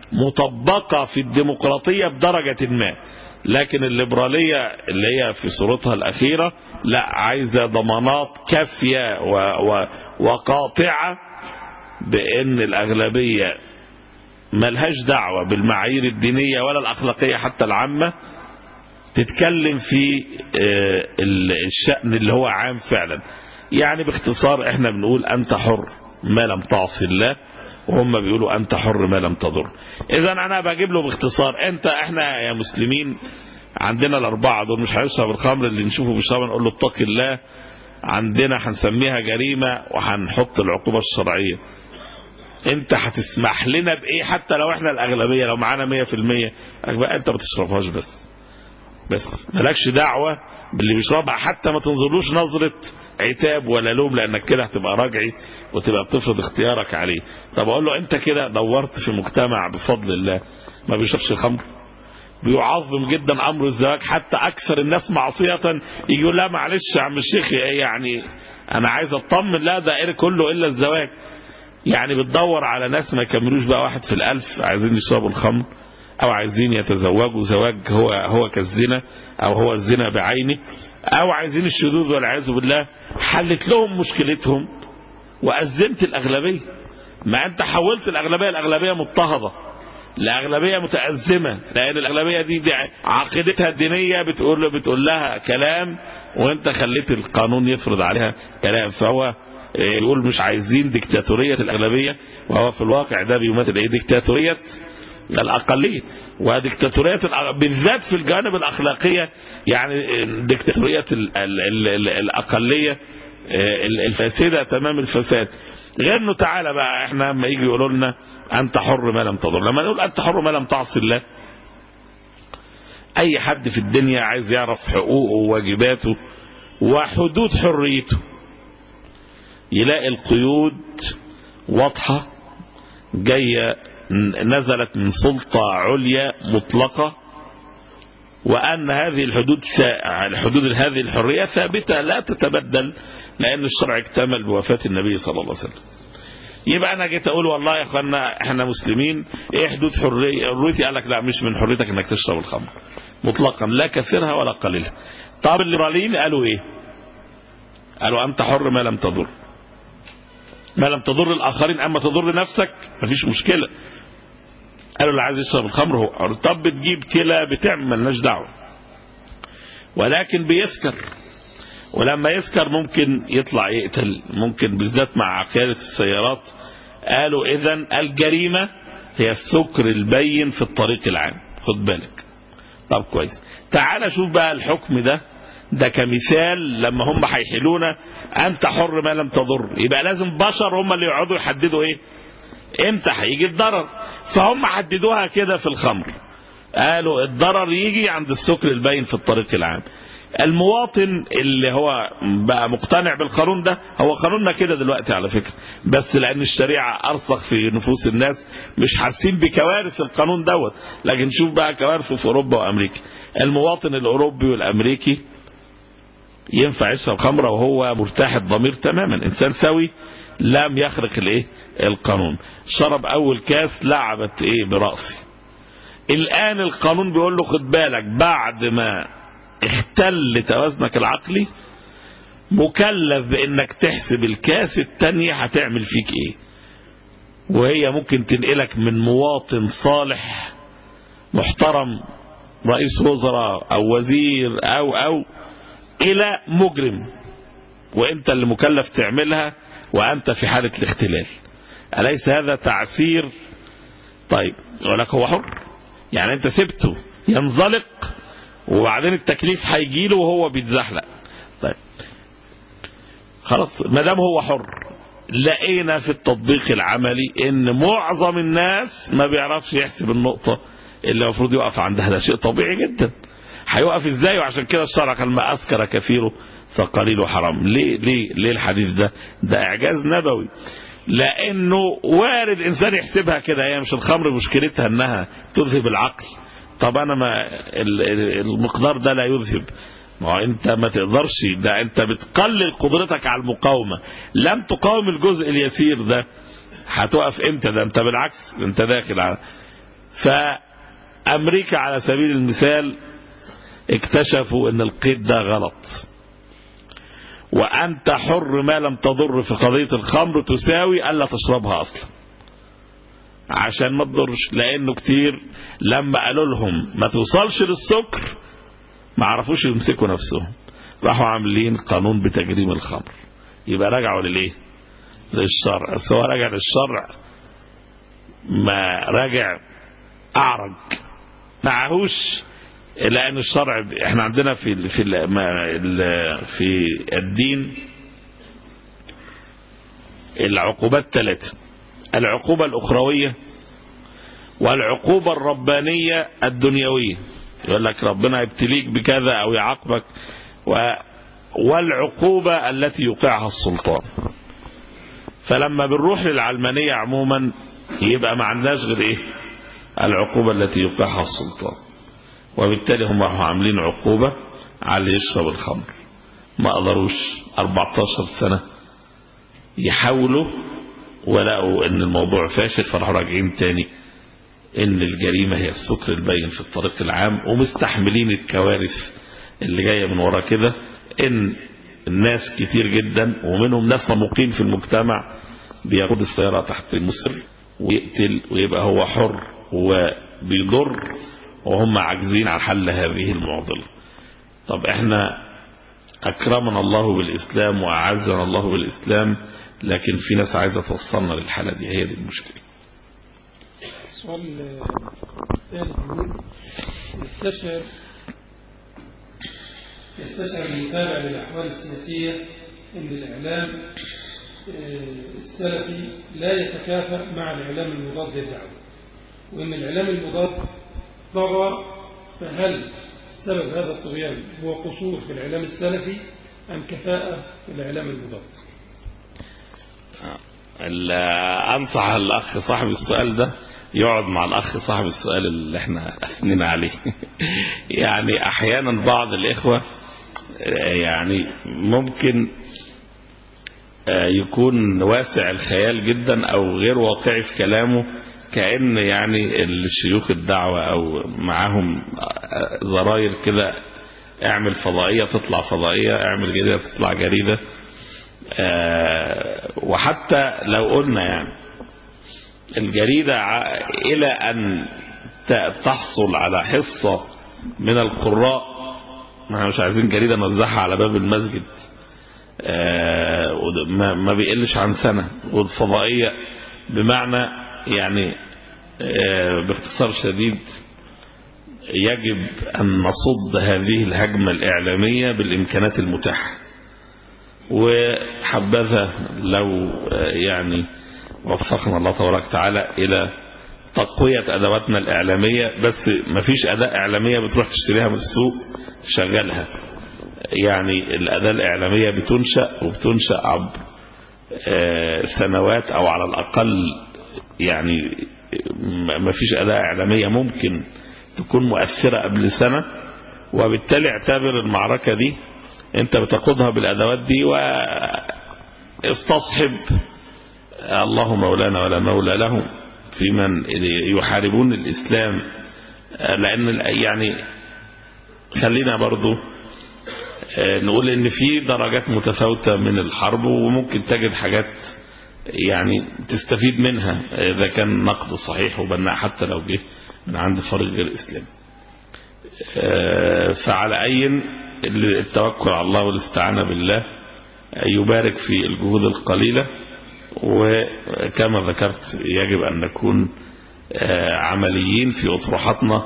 مطبقه في الديمقراطيه بدرجه ما لكن الليبراليه اللي هي في صورتها الاخيره لا عايزه ضمانات كافيه و و وقاطعه بان الاغلبيه ملهاش دعوه بالمعايير الدينيه ولا الاخلاقيه حتى العامه تتكلم في آه، ال- الشأن اللي هو عام فعلا يعني باختصار احنا بنقول انت حر ما لم تعصي الله وهم بيقولوا انت حر ما لم تضر اذا انا بجيب له باختصار انت احنا يا مسلمين عندنا الاربعه دول مش هيشرب الخمر اللي نشوفه بيشرب نقول له اتق الله عندنا هنسميها جريمه وهنحط العقوبه الشرعيه انت هتسمح لنا بايه حتى لو احنا الاغلبيه لو معانا 100% بقى انت ما تشربهاش بس بس مالكش دعوة باللي بيشربها حتى ما تنظرلوش نظرة عتاب ولا لوم لانك كده هتبقى راجعي وتبقى بتفرض اختيارك عليه طب اقول له انت كده دورت في مجتمع بفضل الله ما بيشربش الخمر بيعظم جدا امر الزواج حتى اكثر الناس معصيه يجي يقول لا معلش يا عم الشيخ يعني انا عايز اطمن لا ده إيه كله الا الزواج يعني بتدور على ناس ما يكملوش بقى واحد في الالف عايزين يشربوا الخمر او عايزين يتزوجوا زواج هو هو كالزنا او هو الزنا بعينه او عايزين الشذوذ والعياذ بالله حلت لهم مشكلتهم وأزمت الأغلبية ما أنت حولت الأغلبية الأغلبية مضطهدة الأغلبية متأزمة لأن الأغلبية دي, دي عقيدتها الدينية بتقول بتقول لها كلام وأنت خليت القانون يفرض عليها كلام فهو يقول مش عايزين ديكتاتورية الأغلبية وهو في الواقع ده بيمثل إيه ديكتاتورية الأقلية وديكتاتورية الأ- بالذات في الجانب الأخلاقية يعني ديكتاتورية ال- ال- ال- ال- الأقلية آه، الفاسدة تمام الفساد غير انه تعالى بقى احنا لما يجي يقولوا لنا انت حر ما لم تضر لما نقول انت حر ما لم تعصي الله اي حد في الدنيا عايز يعرف حقوقه وواجباته وحدود حريته يلاقي القيود واضحة جاية نزلت من سلطة عليا مطلقة وأن هذه الحدود سا- الحدود هذه الحرية ثابتة لا تتبدل لأن الشرع اكتمل بوفاة النبي صلى الله عليه وسلم يبقى أنا جيت أقول والله يا أخوانا إحنا مسلمين إيه حدود حرية حريتي قال لك لا مش من حريتك إنك تشرب الخمر مطلقا لا كثيرها ولا قليلها طب الليبراليين قالوا إيه قالوا أنت حر ما لم تضر ما لم تضر الآخرين أما تضر نفسك مفيش مشكلة قالوا اللي عايز يشرب الخمر هو حر. طب بتجيب كلى بتعمل ملناش دعوه ولكن بيسكر ولما يسكر ممكن يطلع يقتل ممكن بالذات مع قيادة السيارات قالوا إذا الجريمة هي السكر البين في الطريق العام خد بالك طب كويس تعال شوف بقى الحكم ده ده كمثال لما هم هيحلونا انت حر ما لم تضر يبقى لازم بشر هم اللي يقعدوا يحددوا ايه امتى هيجي الضرر فهم حددوها كده في الخمر قالوا الضرر يجي عند السكر البين في الطريق العام المواطن اللي هو بقى مقتنع بالقانون ده هو قانوننا كده دلوقتي على فكرة بس لأن الشريعة أرسخ في نفوس الناس مش حاسين بكوارث القانون دوت لكن شوف بقى كوارثه في أوروبا وأمريكا المواطن الأوروبي والأمريكي ينفع يشرب خمرة وهو مرتاح الضمير تماما إنسان سوي لم يخرق الايه القانون شرب أول كاس لعبت إيه برأسي الآن القانون بيقول له خد بالك بعد ما اختل توازنك العقلي مكلف بانك تحسب الكاس التانية هتعمل فيك ايه وهي ممكن تنقلك من مواطن صالح محترم رئيس وزراء او وزير او او الى مجرم وانت اللي مكلف تعملها وانت في حالة الاختلال اليس هذا تعسير طيب يقول لك هو حر يعني انت سبته ينزلق وبعدين التكليف هيجي له وهو بيتزحلق طيب خلاص ما دام هو حر لقينا في التطبيق العملي ان معظم الناس ما بيعرفش يحسب النقطة اللي المفروض يقف عندها ده شيء طبيعي جدا هيقف ازاي وعشان كده الشرع قال ما اسكر كثيره فقليله حرام ليه ليه ليه الحديث ده ده اعجاز نبوي لانه وارد انسان يحسبها كده هي مش الخمر مشكلتها انها تذهب العقل طب انا ما ال- ال- المقدار ده لا يذهب ما هو انت ما تقدرش ده انت بتقلل قدرتك على المقاومة لم تقاوم الجزء اليسير ده هتقف امتى ده انت بالعكس انت داخل على فامريكا على سبيل المثال اكتشفوا ان القيد ده غلط وانت حر ما لم تضر في قضية الخمر تساوي الا تشربها اصلا عشان ما تضرش لانه كتير لما قالوا لهم ما توصلش للسكر ما عرفوش يمسكوا نفسهم راحوا عاملين قانون بتجريم الخمر يبقى رجعوا للايه للشرع بس هو رجع للشرع ما رجع اعرج معهوش لان الشرع احنا عندنا في ال في ال في الدين العقوبات ثلاثه العقوبه الاخرويه والعقوبه الربانيه الدنيويه يقول لك ربنا يبتليك بكذا او يعاقبك و والعقوبة التي يوقعها السلطان فلما بنروح للعلمانية عموما يبقى ما عندناش غير ايه العقوبة التي يوقعها السلطان وبالتالي هم راحوا عاملين عقوبة على اللي يشرب الخمر ما قدروش 14 سنة يحاولوا ولقوا ان الموضوع فاشل فراحوا راجعين تاني ان الجريمة هي السكر البين في الطريق العام ومستحملين الكوارث اللي جاية من ورا كده ان الناس كتير جدا ومنهم ناس مقيم في المجتمع بياخد السيارة تحت المسر ويقتل ويبقى هو حر وبيضر وهم عاجزين عن حل هذه المعضلة طب احنا اكرمنا الله بالاسلام واعزنا الله بالاسلام لكن في ناس عايزة توصلنا للحالة دي هي دي المشكلة السؤال الثالث يقول يستشعر يستشعر المتابع للأحوال السياسية أن الإعلام السلفي لا يتكافأ مع الإعلام المضاد للدعوة وأن الإعلام المضاد طغى فهل سبب هذا الطغيان هو قصور في الإعلام السلفي أم كفاءة في الإعلام المضاد أنصح الأخ صاحب السؤال ده يقعد مع الأخ صاحب السؤال اللي احنا أثنين عليه يعني أحيانا بعض الإخوة يعني ممكن يكون واسع الخيال جدا أو غير واقعي في كلامه كأن يعني الشيوخ الدعوة أو معاهم زراير كده اعمل فضائية تطلع فضائية اعمل جريدة تطلع جريدة وحتى لو قلنا يعني الجريدة إلى أن تحصل على حصة من القراء ما مش عايزين جريدة نوزعها على باب المسجد ما بيقلش عن سنة والفضائية بمعنى يعني باختصار شديد يجب أن نصد هذه الهجمة الإعلامية بالإمكانات المتاحة وحبذا لو يعني وفقنا الله تبارك وتعالى إلى تقوية أدواتنا الإعلامية بس مفيش أداة إعلامية بتروح تشتريها من السوق شغلها يعني الأداة الإعلامية بتنشأ وبتنشأ عبر سنوات أو على الأقل يعني مفيش أداة إعلامية ممكن تكون مؤثرة قبل سنة وبالتالي اعتبر المعركة دي انت بتقودها بالأدوات دي واستصحب الله مولانا ولا مولى لهم في من يحاربون الإسلام لأن يعني خلينا برضو نقول ان في درجات متفاوتة من الحرب وممكن تجد حاجات يعني تستفيد منها إذا كان نقد صحيح وبناء حتى لو جه من عند فريق غير إسلامي فعلى أي التوكل على الله والاستعانة بالله يبارك في الجهود القليلة وكما ذكرت يجب أن نكون عمليين في أطروحاتنا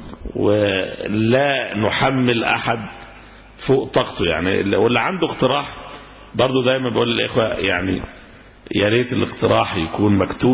ولا نحمل أحد فوق طاقته يعني واللي عنده اقتراح برضو دايما بقول للإخوة يعني يا ريت الاقتراح يكون مكتوب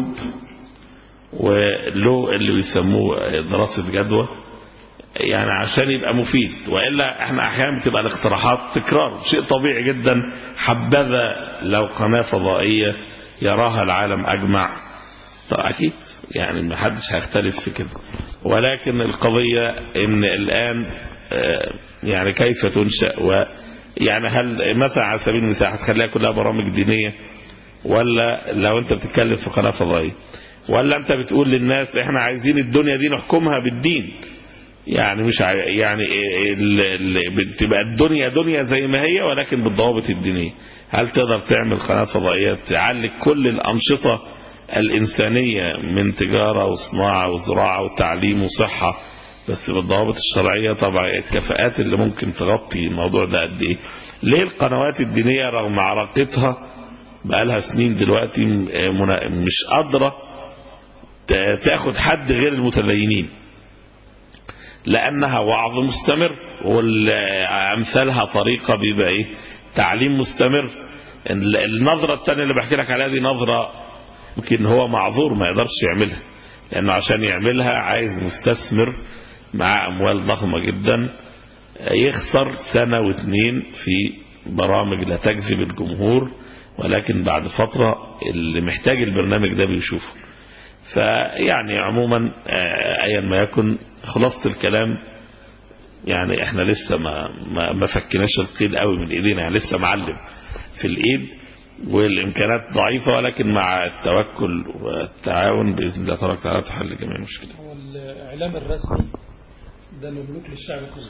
وله اللي بيسموه دراسة جدوى يعني عشان يبقى مفيد وإلا احنا أحيانا بتبقى الاقتراحات تكرار شيء طبيعي جدا حبذا لو قناة فضائية يراها العالم أجمع طب أكيد يعني ما حدش هيختلف في كده ولكن القضية ان الآن يعني كيف تنشأ و يعني هل مثلا على سبيل المثال هتخليها كلها برامج دينية ولا لو انت بتتكلم في قناة فضائية ولا انت بتقول للناس احنا عايزين الدنيا دي نحكمها بالدين يعني مش ع... يعني ال... ال... بتبقى الدنيا دنيا زي ما هي ولكن بالضوابط الدينية هل تقدر تعمل قناة فضائية تعلق كل الأنشطة الإنسانية من تجارة وصناعة وزراعة وتعليم وصحة بس بالضوابط الشرعية طبعا الكفاءات اللي ممكن تغطي الموضوع ده قد ايه ليه القنوات الدينية رغم عراقتها بقالها سنين دلوقتي مش قادرة تاخد حد غير المتدينين لأنها وعظ مستمر وأمثالها طريقة بيبقى إيه تعليم مستمر النظرة الثانية اللي بحكي لك عليها دي نظرة يمكن هو معذور ما يقدرش يعملها لأنه عشان يعملها عايز مستثمر مع أموال ضخمة جدا يخسر سنة واثنين في برامج لا تجذب الجمهور ولكن بعد فترة اللي محتاج البرنامج ده بيشوفه فيعني عموما ايا ما يكن خلاصة الكلام يعني احنا لسه ما ما, ما فكناش القيد قوي من ايدينا يعني لسه معلم في الايد والامكانات ضعيفة ولكن مع التوكل والتعاون باذن الله تبارك وتعالى تحل جميع المشكلات. هو الاعلام الرسمي ده مملوك للشعب كله.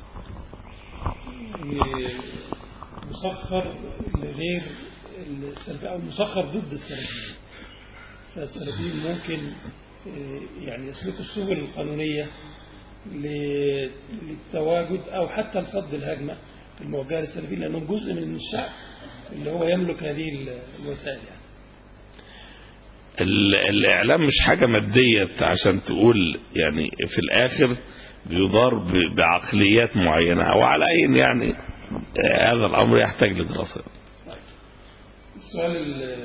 مسخر لغير السلفي او مسخر ضد السلفيين. فالسلفيين ممكن يعني يسلكوا السبل القانونية للتواجد أو حتى لصد الهجمة الموجهة للسلفيين لأنهم جزء من الشعب اللي هو يملك هذه الوسائل يعني. الإعلام مش حاجة مادية عشان تقول يعني في الآخر بيدار بعقليات معينة وعلى أي يعني هذا الأمر يحتاج لدراسة السؤال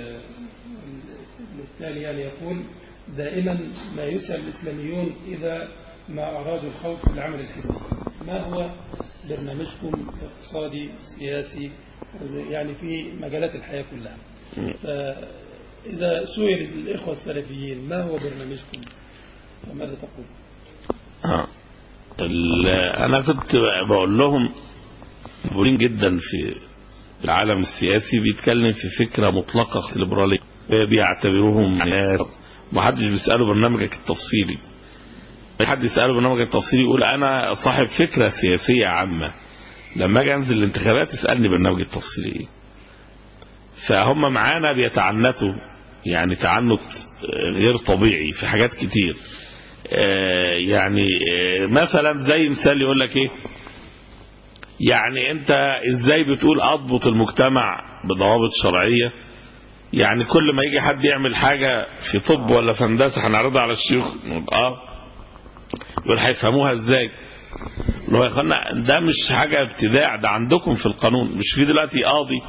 التالي يعني يقول دائما ما يسأل الإسلاميون إذا ما أرادوا الخوض في العمل الحزبي ما هو برنامجكم الاقتصادي السياسي يعني في مجالات الحياة كلها فإذا سئل الإخوة السلفيين ما هو برنامجكم فماذا تقول آه. أنا كنت بقول لهم مقبولين جدا في العالم السياسي بيتكلم في فكرة مطلقة ليبرالية بيعتبروهم ناس ما حدش بيسأله برنامجك التفصيلي حد يسأله برنامجك التفصيلي يقول أنا صاحب فكرة سياسية عامة لما أجي أنزل الانتخابات يسألني برنامج التفصيلي إيه فهم معانا بيتعنتوا يعني تعنت غير طبيعي في حاجات كتير يعني مثلا زي مثال يقول لك ايه يعني انت ازاي بتقول اضبط المجتمع بضوابط شرعيه يعني كل ما يجي حد يعمل حاجة في طب ولا في هندسة هنعرضها على الشيوخ نقول اه يقول هيفهموها ازاي اللي هو يا اخوانا ده مش حاجة ابتداع ده عندكم في القانون مش في دلوقتي قاضي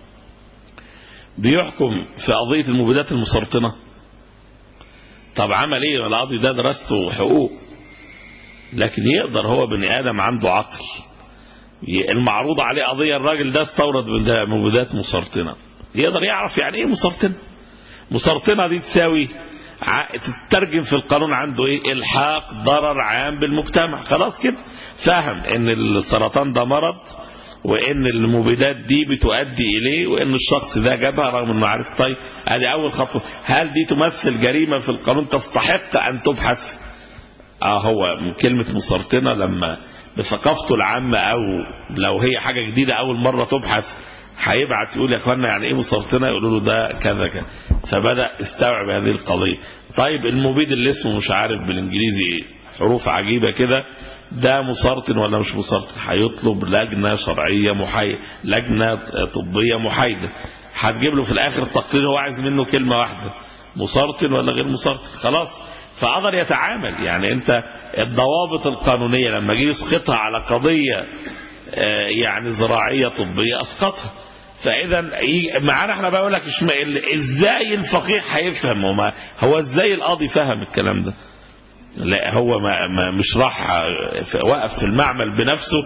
بيحكم في قضية المبيدات المسرطنة طب عمل ايه القاضي ده درسته حقوق لكن يقدر هو بني ادم عنده عقل المعروض عليه قضية الراجل ده استورد مبيدات مسرطنة يقدر يعرف يعني ايه مسرطنة مسرطنة دي تساوي تترجم في القانون عنده ايه الحاق ضرر عام بالمجتمع خلاص كده فاهم ان السرطان ده مرض وان المبيدات دي بتؤدي اليه وان الشخص ده جابها رغم انه عارف طيب ادي اول خطوه هل دي تمثل جريمه في القانون تستحق ان تبحث اه هو من كلمه مسرطنه لما بثقافته العامه او لو هي حاجه جديده اول مره تبحث هيبعت يقول يا اخوانا يعني ايه مسرطنه يقولوا له ده كذا كذا فبدا استوعب هذه القضيه طيب المبيد اللي اسمه مش عارف بالانجليزي ايه حروف عجيبه كده ده مسرطن ولا مش مسرطن هيطلب لجنه شرعيه محايده لجنه طبيه محايده هتجيب له في الاخر تقرير هو عايز منه كلمه واحده مسرطن ولا غير مسرطن خلاص فقدر يتعامل يعني انت الضوابط القانونيه لما جه يسقطها على قضيه يعني زراعيه طبيه اسقطها فاذا معانا احنا بقول لك ازاي الفقيه هيفهم وما هو ازاي القاضي فهم الكلام ده لا هو ما, ما مش راح وقف في المعمل بنفسه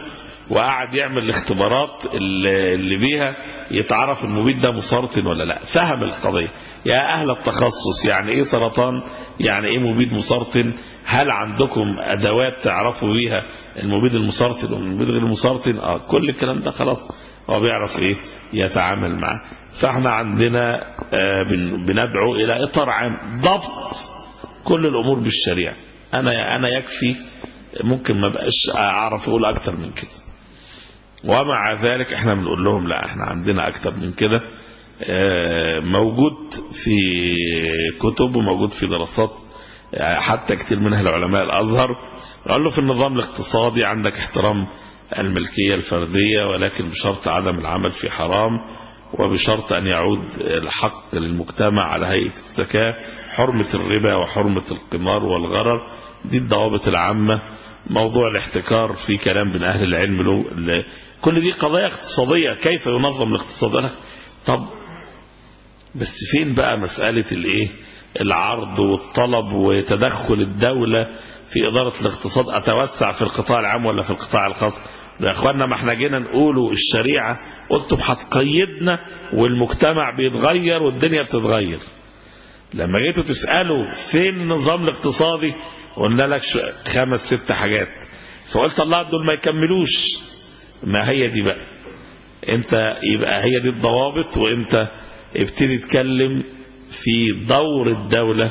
وقعد يعمل الاختبارات اللي اللي بيها يتعرف المبيد ده مسرطن ولا لا فهم القضية يا أهل التخصص يعني إيه سرطان يعني إيه مبيد مسرطن هل عندكم أدوات تعرفوا بيها المبيد المسرطن والمبيد غير المسرطن آه كل الكلام ده خلاص هو بيعرف إيه يتعامل معاه فاحنا عندنا آه بن- بندعو إلى إطار عام ضبط كل الأمور بالشريعة أنا أنا يكفي ممكن ما بقاش أعرف أقول أكتر من كده ومع ذلك احنا بنقول لهم لا احنا عندنا اكتر من كده آه، موجود في كتب وموجود في دراسات آه، حتى كتير منها العلماء الازهر قال له في النظام الاقتصادي عندك احترام الملكية الفردية ولكن بشرط عدم العمل في حرام وبشرط أن يعود الحق للمجتمع على هيئة الزكاة حرمة الربا وحرمة القمار والغرر دي الضوابط العامة موضوع الاحتكار في كلام من أهل العلم له ل- كل دي قضايا اقتصادية كيف ينظم الاقتصاد أنا طب بس فين بقى مسألة الايه العرض والطلب وتدخل الدولة في إدارة الاقتصاد أتوسع في القطاع العام ولا في القطاع الخاص يا اخوانا ما احنا جينا نقولوا الشريعة قلتم هتقيدنا والمجتمع بيتغير والدنيا بتتغير لما جيتوا تسألوا فين النظام الاقتصادي قلنا لك شو- خمس ست حاجات فقلت الله دول ما يكملوش ما هي دي بقى انت يبقى هي دي الضوابط وانت ابتدي تتكلم في دور الدولة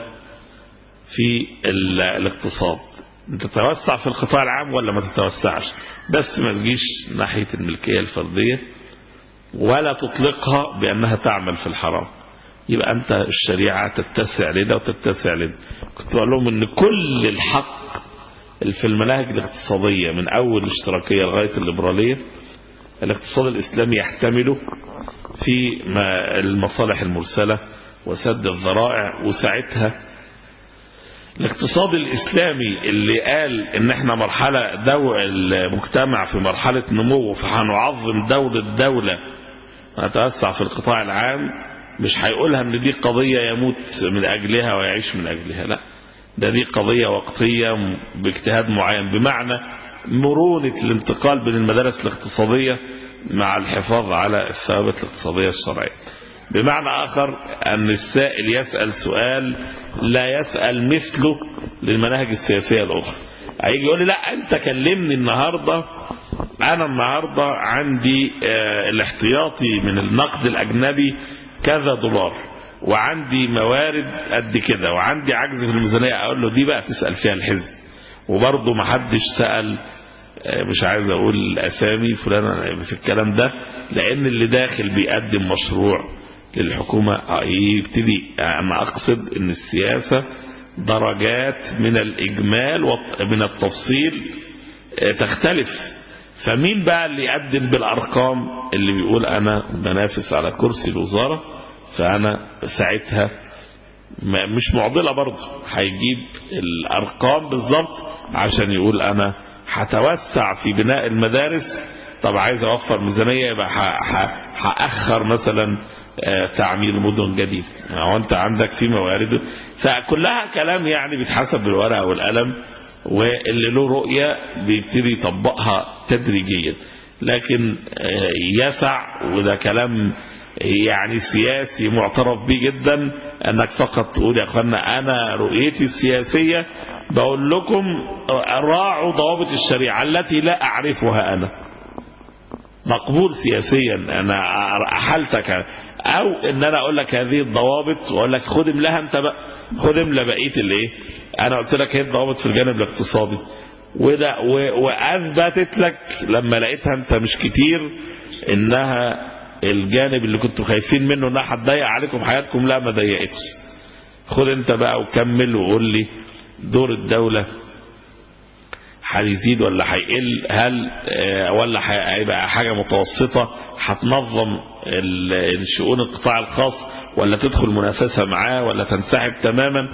في ال- الاقتصاد انت تتوسع في القطاع العام ولا ما تتوسعش بس ما تجيش ناحية الملكية الفردية ولا تطلقها بأنها تعمل في الحرام يبقى أنت الشريعة تتسع لده وتتسع لده كنت بقول لهم أن كل الحق اللي في المناهج الاقتصادية من أول الاشتراكية لغاية الليبرالية الاقتصاد الإسلامي يحتمله في ما- المصالح المرسلة وسد الذرائع وساعتها الاقتصاد الإسلامي اللي قال إن احنا مرحلة دو المجتمع في مرحلة نمو فهنعظم دور الدولة ونتوسع في القطاع العام مش هيقولها ان دي قضية يموت من أجلها ويعيش من أجلها لا ده دي قضية وقتية م- باجتهاد معين بمعنى مرونة الانتقال بين المدارس الاقتصادية مع الحفاظ على الثوابت الاقتصادية الشرعية بمعنى آخر أن السائل يسأل سؤال لا يسأل مثله للمناهج السياسية الأخرى هيجي يقول لي لا أنت كلمني النهاردة أنا النهاردة عندي آه، الاحتياطي من النقد الأجنبي كذا دولار وعندي موارد قد كده وعندي عجز في الميزانية أقول له دي بقى تسأل فيها الحزب وبرضه محدش سأل آه، مش عايز اقول اسامي فلان في الكلام ده لان اللي داخل بيقدم مشروع للحكومة آه، يبتدي انا اقصد ان السياسة درجات من الاجمال ومن التفصيل آه، تختلف فمين بقى اللي يقدم بالارقام اللي بيقول انا بنافس على كرسي الوزارة فانا ساعتها ما- مش معضلة برضه هيجيب الأرقام بالظبط عشان يقول أنا هتوسع في بناء المدارس طب عايز أوفر ميزانية يبقى ه- ه- هأخر مثلا آه، تعمير مدن جديد هو أنت عندك في موارد فكلها كلام يعني بيتحسب بالورقة والقلم واللي له رؤية بيبتدي يطبقها تدريجيا لكن آه، يسع وده كلام يعني سياسي معترف به جدا انك فقط تقول يا اخوانا انا رؤيتي السياسية بقول لكم راعوا ضوابط الشريعة التي لا اعرفها انا مقبول سياسيا انا احلتك او ان انا اقول لك هذه الضوابط واقول لك خد املاها انت بقى خد املا بقيه الايه انا قلت لك هي الضوابط في الجانب الاقتصادي وده و- واثبتت لك لما لقيتها انت مش كتير انها الجانب اللي كنتوا خايفين منه انها هتضيق عليكم حياتكم لا ما ضيقتش خد انت بقى وكمل وقول لي دور الدوله هيزيد ولا هيقل هل آه، ولا هيبقى حاجة متوسطة هتنظم ال- الشؤون القطاع الخاص ولا تدخل منافسة معاه ولا تنسحب تماما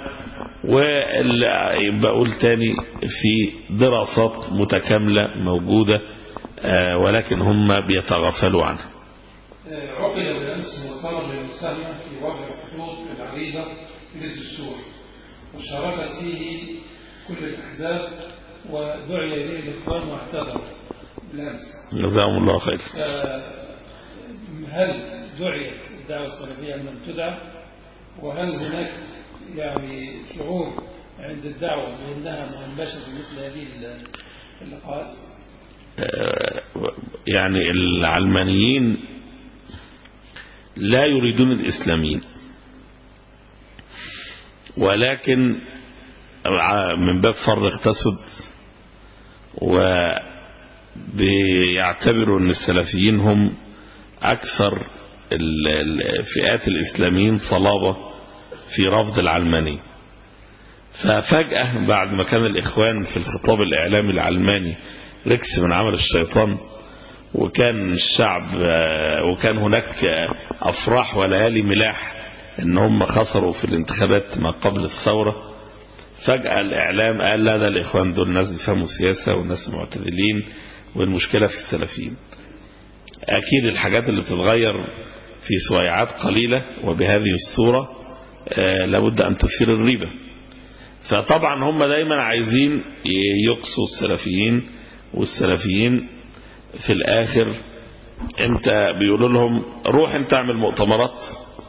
وبقول تاني في دراسات متكاملة موجودة آه، ولكن هم بيتغافلوا عنها عقد بالأمس مؤتمر للمساهمة في وضع الخطوط العريضة للدستور وشاركت فيه كل الأحزاب ودعي إليه الإخوان واعتذر بالأمس جزاهم الله خير هل دعيت الدعوة السلفية أن لم تدع وهل هناك يعني شعور عند الدعوة بأنها مهمشة في مثل هذه اللقاءات يعني العلمانيين لا يريدون الإسلاميين ولكن من باب فرق تسد وبيعتبروا أن السلفيين هم أكثر فئات الإسلاميين صلابة في رفض العلماني ففجأة بعد ما كان الإخوان في الخطاب الإعلامي العلماني ركس من عمل الشيطان وكان الشعب وكان هناك أفراح وليالي ملاح ان هم خسروا في الانتخابات ما قبل الثورة فجأة الإعلام قال لا ده الإخوان دول ناس بيفهموا سياسة والناس معتدلين والمشكلة في السلفيين أكيد الحاجات اللي بتتغير في سويعات قليلة وبهذه الصورة لابد أن تثير الريبة فطبعا هم دايما عايزين يقصوا السلفيين والسلفيين في الآخر انت بيقولوا لهم روح انت اعمل مؤتمرات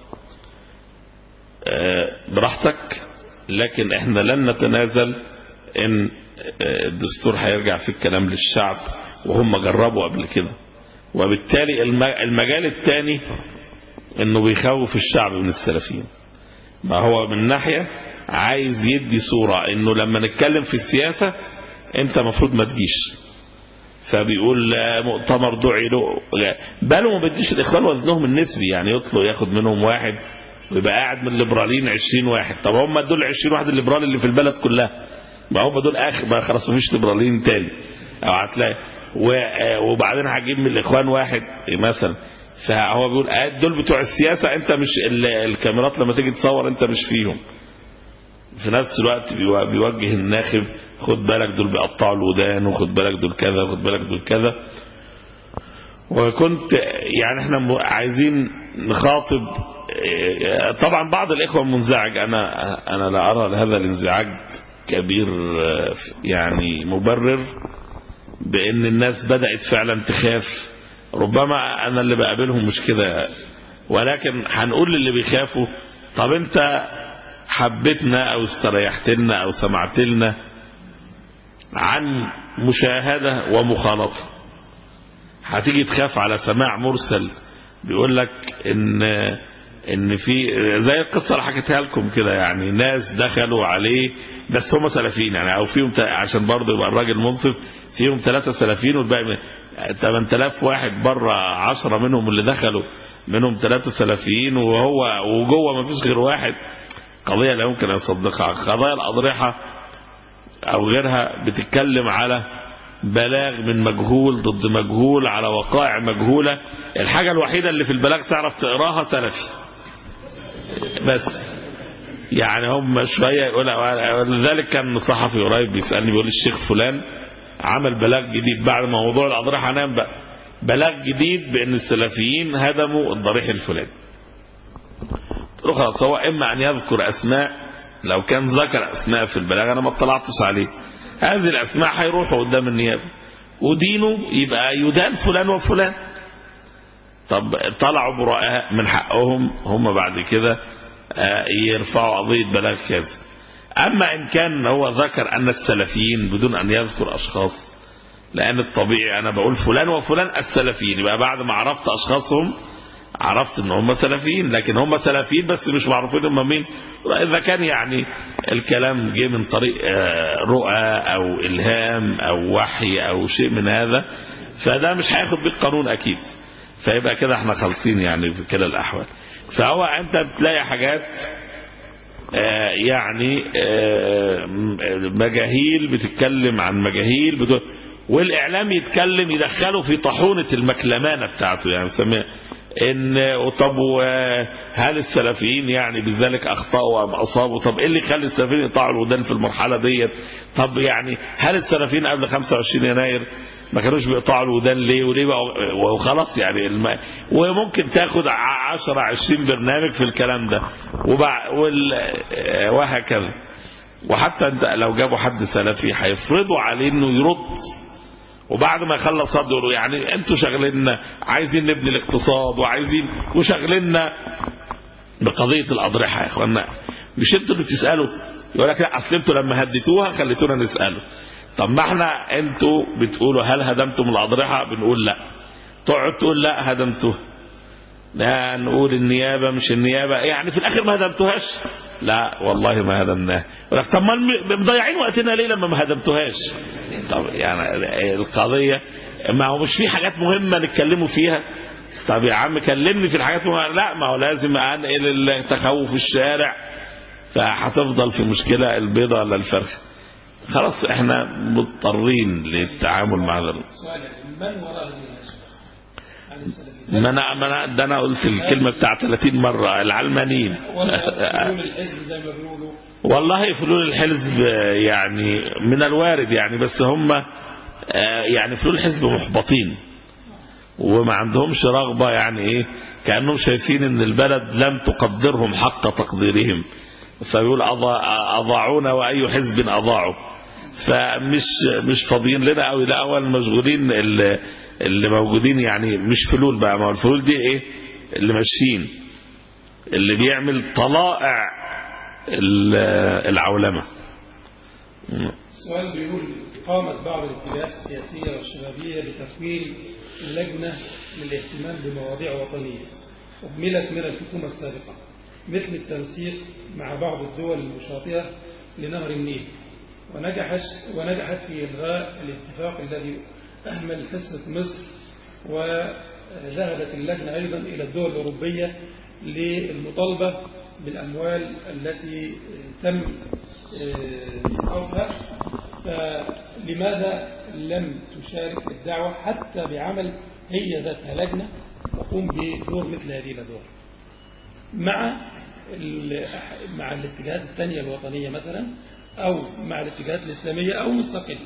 براحتك لكن احنا لن نتنازل ان الدستور هيرجع في الكلام للشعب وهم جربوا قبل كده وبالتالي المجال الثاني انه بيخوف الشعب من السلفيين ما هو من ناحية عايز يدي صورة انه لما نتكلم في السياسة انت مفروض ما تجيش فبيقول مؤتمر دعي له باله ما بديش الاخوان وزنهم النسبي يعني يطلق ياخد منهم واحد ويبقى قاعد من الليبراليين 20 واحد طب هم دول 20 واحد الليبرال اللي في البلد كلها ما هم دول اخر ما خلاص مفيش ليبراليين تاني او هتلاقي وبعدين هجيب من الاخوان واحد مثلا فهو بيقول دول بتوع السياسه انت مش الكاميرات لما تيجي تصور انت مش فيهم في نفس الوقت بيوجه الناخب خد بالك دول بيقطعوا الودان وخد بالك دول كذا وخد بالك دول كذا وكنت يعني احنا عايزين نخاطب طبعا بعض الاخوه منزعج انا انا لا ارى هذا الانزعاج كبير يعني مبرر بان الناس بدات فعلا تخاف ربما انا اللي بقابلهم مش كده ولكن هنقول للي بيخافوا طب انت حبيتنا او استريحت لنا او سمعت لنا عن مشاهدة ومخالطة هتيجي تخاف على سماع مرسل بيقول لك ان ان في زي القصه اللي حكيتها لكم كده يعني ناس دخلوا عليه بس هم سلفيين يعني او فيهم عشان برضه يبقى الراجل منصف فيهم ثلاثه سلفيين والباقي 8000 واحد بره 10 منهم اللي دخلوا منهم ثلاثه سلفيين وهو وجوه ما فيش غير واحد قضيه لا يمكن ان يصدقها قضايا الاضرحه او غيرها بتتكلم على بلاغ من مجهول ضد مجهول على وقائع مجهولة الحاجة الوحيدة اللي في البلاغ تعرف تقراها سلفي بس يعني هم شوية يقول لذلك كان صحفي قريب بيسألني بيقول الشيخ فلان عمل بلاغ جديد بعد ما موضوع الأضرحة نام بقى بلاغ جديد بأن السلفيين هدموا الضريح الفلاني قلت له خلاص هو إما أن يذكر أسماء لو كان ذكر أسماء في البلاغ أنا ما اطلعتش عليه هذه الأسماء هيروحوا قدام النيابة ودينه يبقى يدان فلان وفلان طب طلعوا براء من حقهم هم بعد كده يرفعوا قضية بلاغ كذا أما إن كان هو ذكر أن السلفيين بدون أن يذكر أشخاص لأن الطبيعي أنا بقول فلان وفلان السلفيين يبقى بعد ما عرفت أشخاصهم عرفت ان هم سلفيين لكن هم سلفيين بس مش معروفين هم مين اذا كان يعني الكلام جه من طريق رؤى او الهام او وحي او شيء من هذا فده مش هياخد بيه القانون اكيد فيبقى كده احنا خالصين يعني في كلا الاحوال فهو انت بتلاقي حاجات يعني مجاهيل بتتكلم عن مجاهيل بتو... والاعلام يتكلم يدخله في طاحونه المكلمانه بتاعته يعني سميها ان طب هل السلفيين يعني بذلك اخطاوا ام اصابوا طب ايه اللي يخلي السلفيين يقطعوا الودان في المرحله ديت طب يعني هل السلفيين قبل 25 يناير ما كانوش بيقطعوا الودان ليه وليه بقى وخلاص يعني الم... وممكن تاخد 10 20 برنامج في الكلام ده وبع... وال... وهكذا وحتى انت لو جابوا حد سلفي هيفرضوا عليه انه يرد وبعد ما يخلص رد يقولوا يعني انتوا شغلنا عايزين نبني الاقتصاد وعايزين وشغلنا بقضيه الاضرحه يا اخوانا مش انتوا اللي بتسالوا يقول لك لا اصل انتوا لما هديتوها خليتونا نساله طب ما احنا انتوا بتقولوا هل هدمتم الاضرحه بنقول لا تقعد تقول لا هدمتوها لا نقول النيابه مش النيابه يعني في الاخر ما هدمتوهاش لا والله ما هدمناها يقول لك طب ما الم- مضيعين وقتنا ليه لما ما هدمتوهاش طب يعني القضيه ما هو مش في حاجات مهمه نتكلموا فيها طب يا عم كلمني في الحاجات المهمة. لا ما هو لازم انقل التخوف الشارع فهتفضل في مشكله البيضه ولا الفرخ خلاص احنا مضطرين للتعامل مع ذلك سؤال يعني من وراء هذه الاشخاص؟ عن السلفيين ما انا ما انا ده انا قلت الكلمه بتاع 30 مره العلمانيين ولا يقولون الحزب زي ما بيقولوا والله فلول الحزب يعني من الوارد يعني بس هم آه، يعني فلول الحزب محبطين وما عندهمش رغبة يعني ايه كأنهم شايفين ان البلد لم تقدرهم حق تقديرهم فيقول أضاع- أضاعونا وأي حزب أضاعوا فمش مش فاضيين لنا قوي لا اول مشغولين اللي, اللي موجودين يعني مش فلول بقى ما هو الفلول دي ايه اللي ماشيين اللي بيعمل طلائع ال- العولمة السؤال بيقول قامت بعض الاتجاهات السياسية والشبابية بتكوين لجنة للاهتمام بمواضيع وطنية أكملت من الحكومة السابقة مثل التنسيق مع بعض الدول المشاطئة لنهر النيل ونجحت ونجحت في إلغاء الاتفاق الذي أهمل حصة مصر وذهبت اللجنة أيضا إلى الدول الأوروبية للمطالبة بالأموال التي تم إيقافها فلماذا لم تشارك الدعوة حتى بعمل هي ذاتها لجنة تقوم بدور مثل هذه الأدوار مع ال- مع الاتجاهات الثانية الوطنية مثلا أو مع الاتجاهات الإسلامية أو مستقلة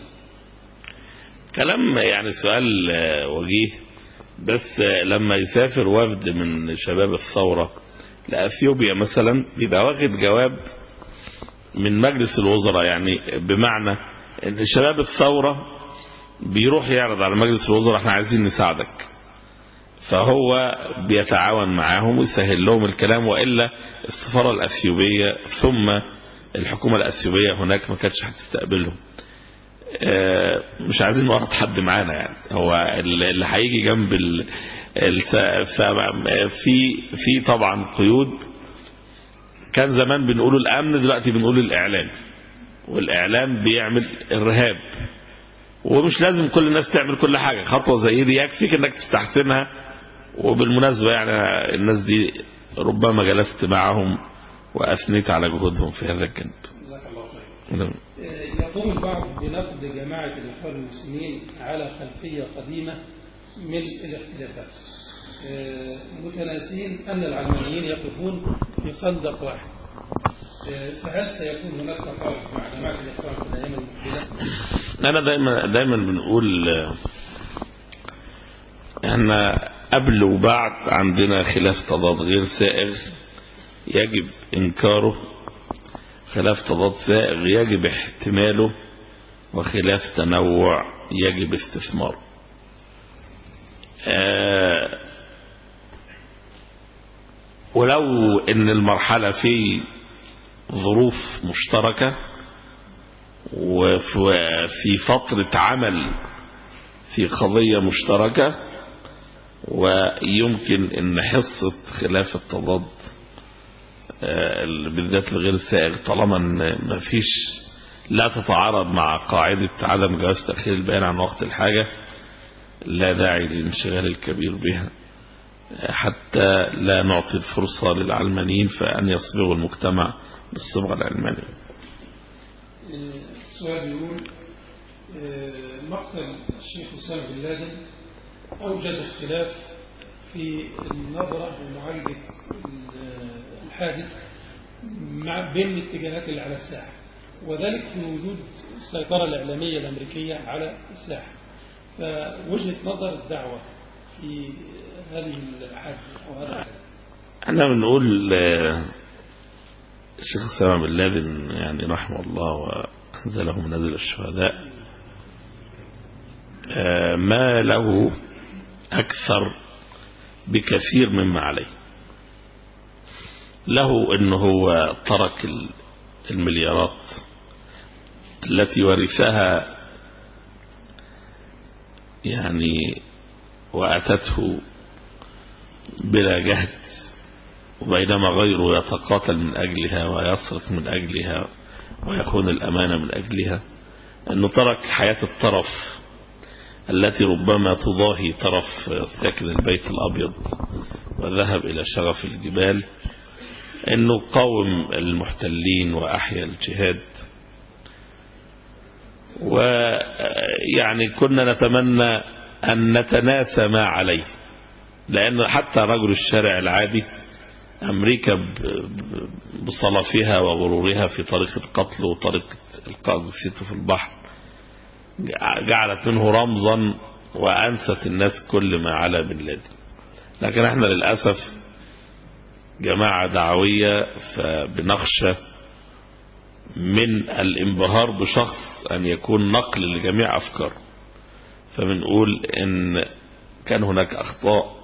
كلام يعني سؤال آه، وجيه بس آه، لما يسافر وفد من شباب الثورة لأثيوبيا مثلا بيبقى واخد جواب من مجلس الوزراء يعني بمعنى ان شباب الثورة بيروح يعرض على مجلس الوزراء احنا عايزين نساعدك فهو بيتعاون معاهم ويسهل لهم الكلام وإلا السفارة الأثيوبية ثم الحكومة الأثيوبية هناك ما كانتش هتستقبلهم آه، مش عايزين نورط حد معانا يعني هو اللي اللي هيجي جنب ال... الف- ف- في في طبعا قيود كان زمان بنقول الامن دلوقتي بنقول الاعلام والاعلام بيعمل الرهاب ومش لازم كل الناس تعمل كل حاجه خطوه زي دي يكفيك انك تستحسنها وبالمناسبه يعني الناس دي ربما جلست معهم واثنيت على جهودهم في هذا الجانب جزاك الله خير يقوم البعض بنقد جماعة الإخوان المسلمين على خلفية قديمة من الاختلافات آه، متناسين أن العلمانيين يقفون في خندق واحد آه، فهل سيكون هناك تقارب مع جماعة الإخوان في الأيام المقبلة؟ انا دايما دايما بنقول آه، احنا قبل وبعد عندنا خلاف تضاد غير سائغ يجب انكاره خلاف تضاد سائغ يجب احتماله وخلاف تنوع يجب استثماره آه، ولو ان المرحلة في ظروف مشتركة وفي فترة عمل في قضية مشتركة ويمكن ان حصة خلاف التضاد آه، بالذات الغير سائغ طالما ان ما فيش لا تتعارض مع قاعدة عدم جواز تأخير البيان عن وقت الحاجة لا داعي للانشغال الكبير بها آه، حتى لا نعطي الفرصة للعلمانيين فأن يصبغوا المجتمع بالصبغة العلمانية السؤال يقول آه، مقتل الشيخ أسامة بن لادن أوجد اختلاف في النظرة ومعالجة ال- الحادث مع بين الاتجاهات اللي على الساحة وذلك في وجود السيطرة الإعلامية الأمريكية على الساحة فوجهة نظر الدعوة في هذه الحادثة أو هذا الحادث احنا بنقول آه، الشيخ أسامة بن لادن يعني رحمه الله وأنزله منازل الشهداء ما له أكثر بكثير مما عليه له أنه هو ترك المليارات التي ورثها يعني وأتته بلا جهد وبينما غيره يتقاتل من أجلها ويسرق من أجلها ويكون الأمانة من أجلها أنه ترك حياة الطرف التي ربما تضاهي طرف ساكن البيت الأبيض وذهب إلى شغف الجبال أنه قاوم المحتلين وأحيا الجهاد ويعني كنا نتمنى أن نتناسى ما عليه لأن حتى رجل الشارع العادي أمريكا بصلفها وغرورها في طريقة قتله وطريقة إلقاء جثته في البحر جعلت منه رمزا وأنست الناس كل ما على بن لادن لكن احنا للأسف جماعة دعوية فبنخشى من الانبهار بشخص أن يكون نقل لجميع أفكاره فبنقول إن كان هناك أخطاء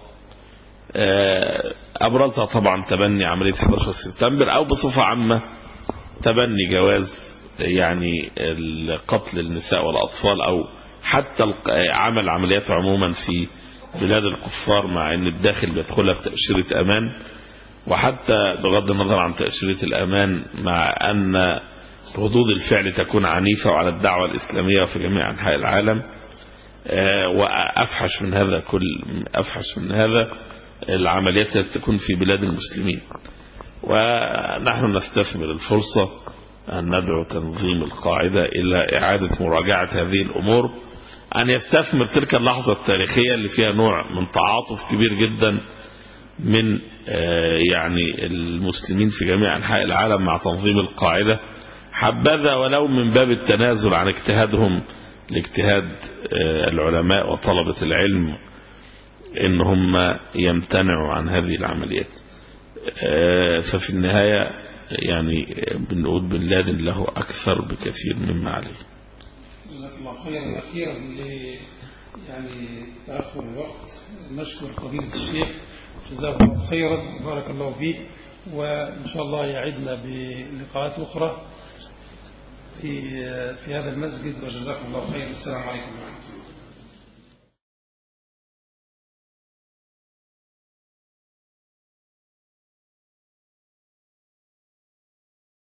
أبرزها طبعا تبني عملية 11 سبتمبر أو بصفة عامة تبني جواز يعني قتل النساء والأطفال أو حتى عمل عمليات عموما في بلاد الكفار مع أن الداخل بيدخلها بتأشيرة أمان وحتى بغض النظر عن تأشيرة الأمان مع أن ردود الفعل تكون عنيفة وعلى الدعوة الإسلامية في جميع أنحاء العالم وأفحش من هذا كل أفحش من هذا العمليات التي تكون في بلاد المسلمين ونحن نستثمر الفرصة أن ندعو تنظيم القاعدة إلى إعادة مراجعة هذه الأمور أن يستثمر تلك اللحظة التاريخية اللي فيها نوع من تعاطف كبير جدا من يعني المسلمين في جميع أنحاء العالم مع تنظيم القاعدة حبذا ولو من باب التنازل عن اجتهادهم لاجتهاد العلماء وطلبة العلم ان هم يمتنعوا عن هذه العمليات ففي النهاية يعني بنقول بن لادن له أكثر بكثير مما عليه جزاك الله خيرا أخيرا يعني تأخر الوقت نشكر فضيلة الشيخ جزاه الله خيرا بارك الله فيه وإن شاء الله يعدنا بلقاءات أخرى في في هذا المسجد وجزاكم الله خيرا السلام عليكم ورحمة الله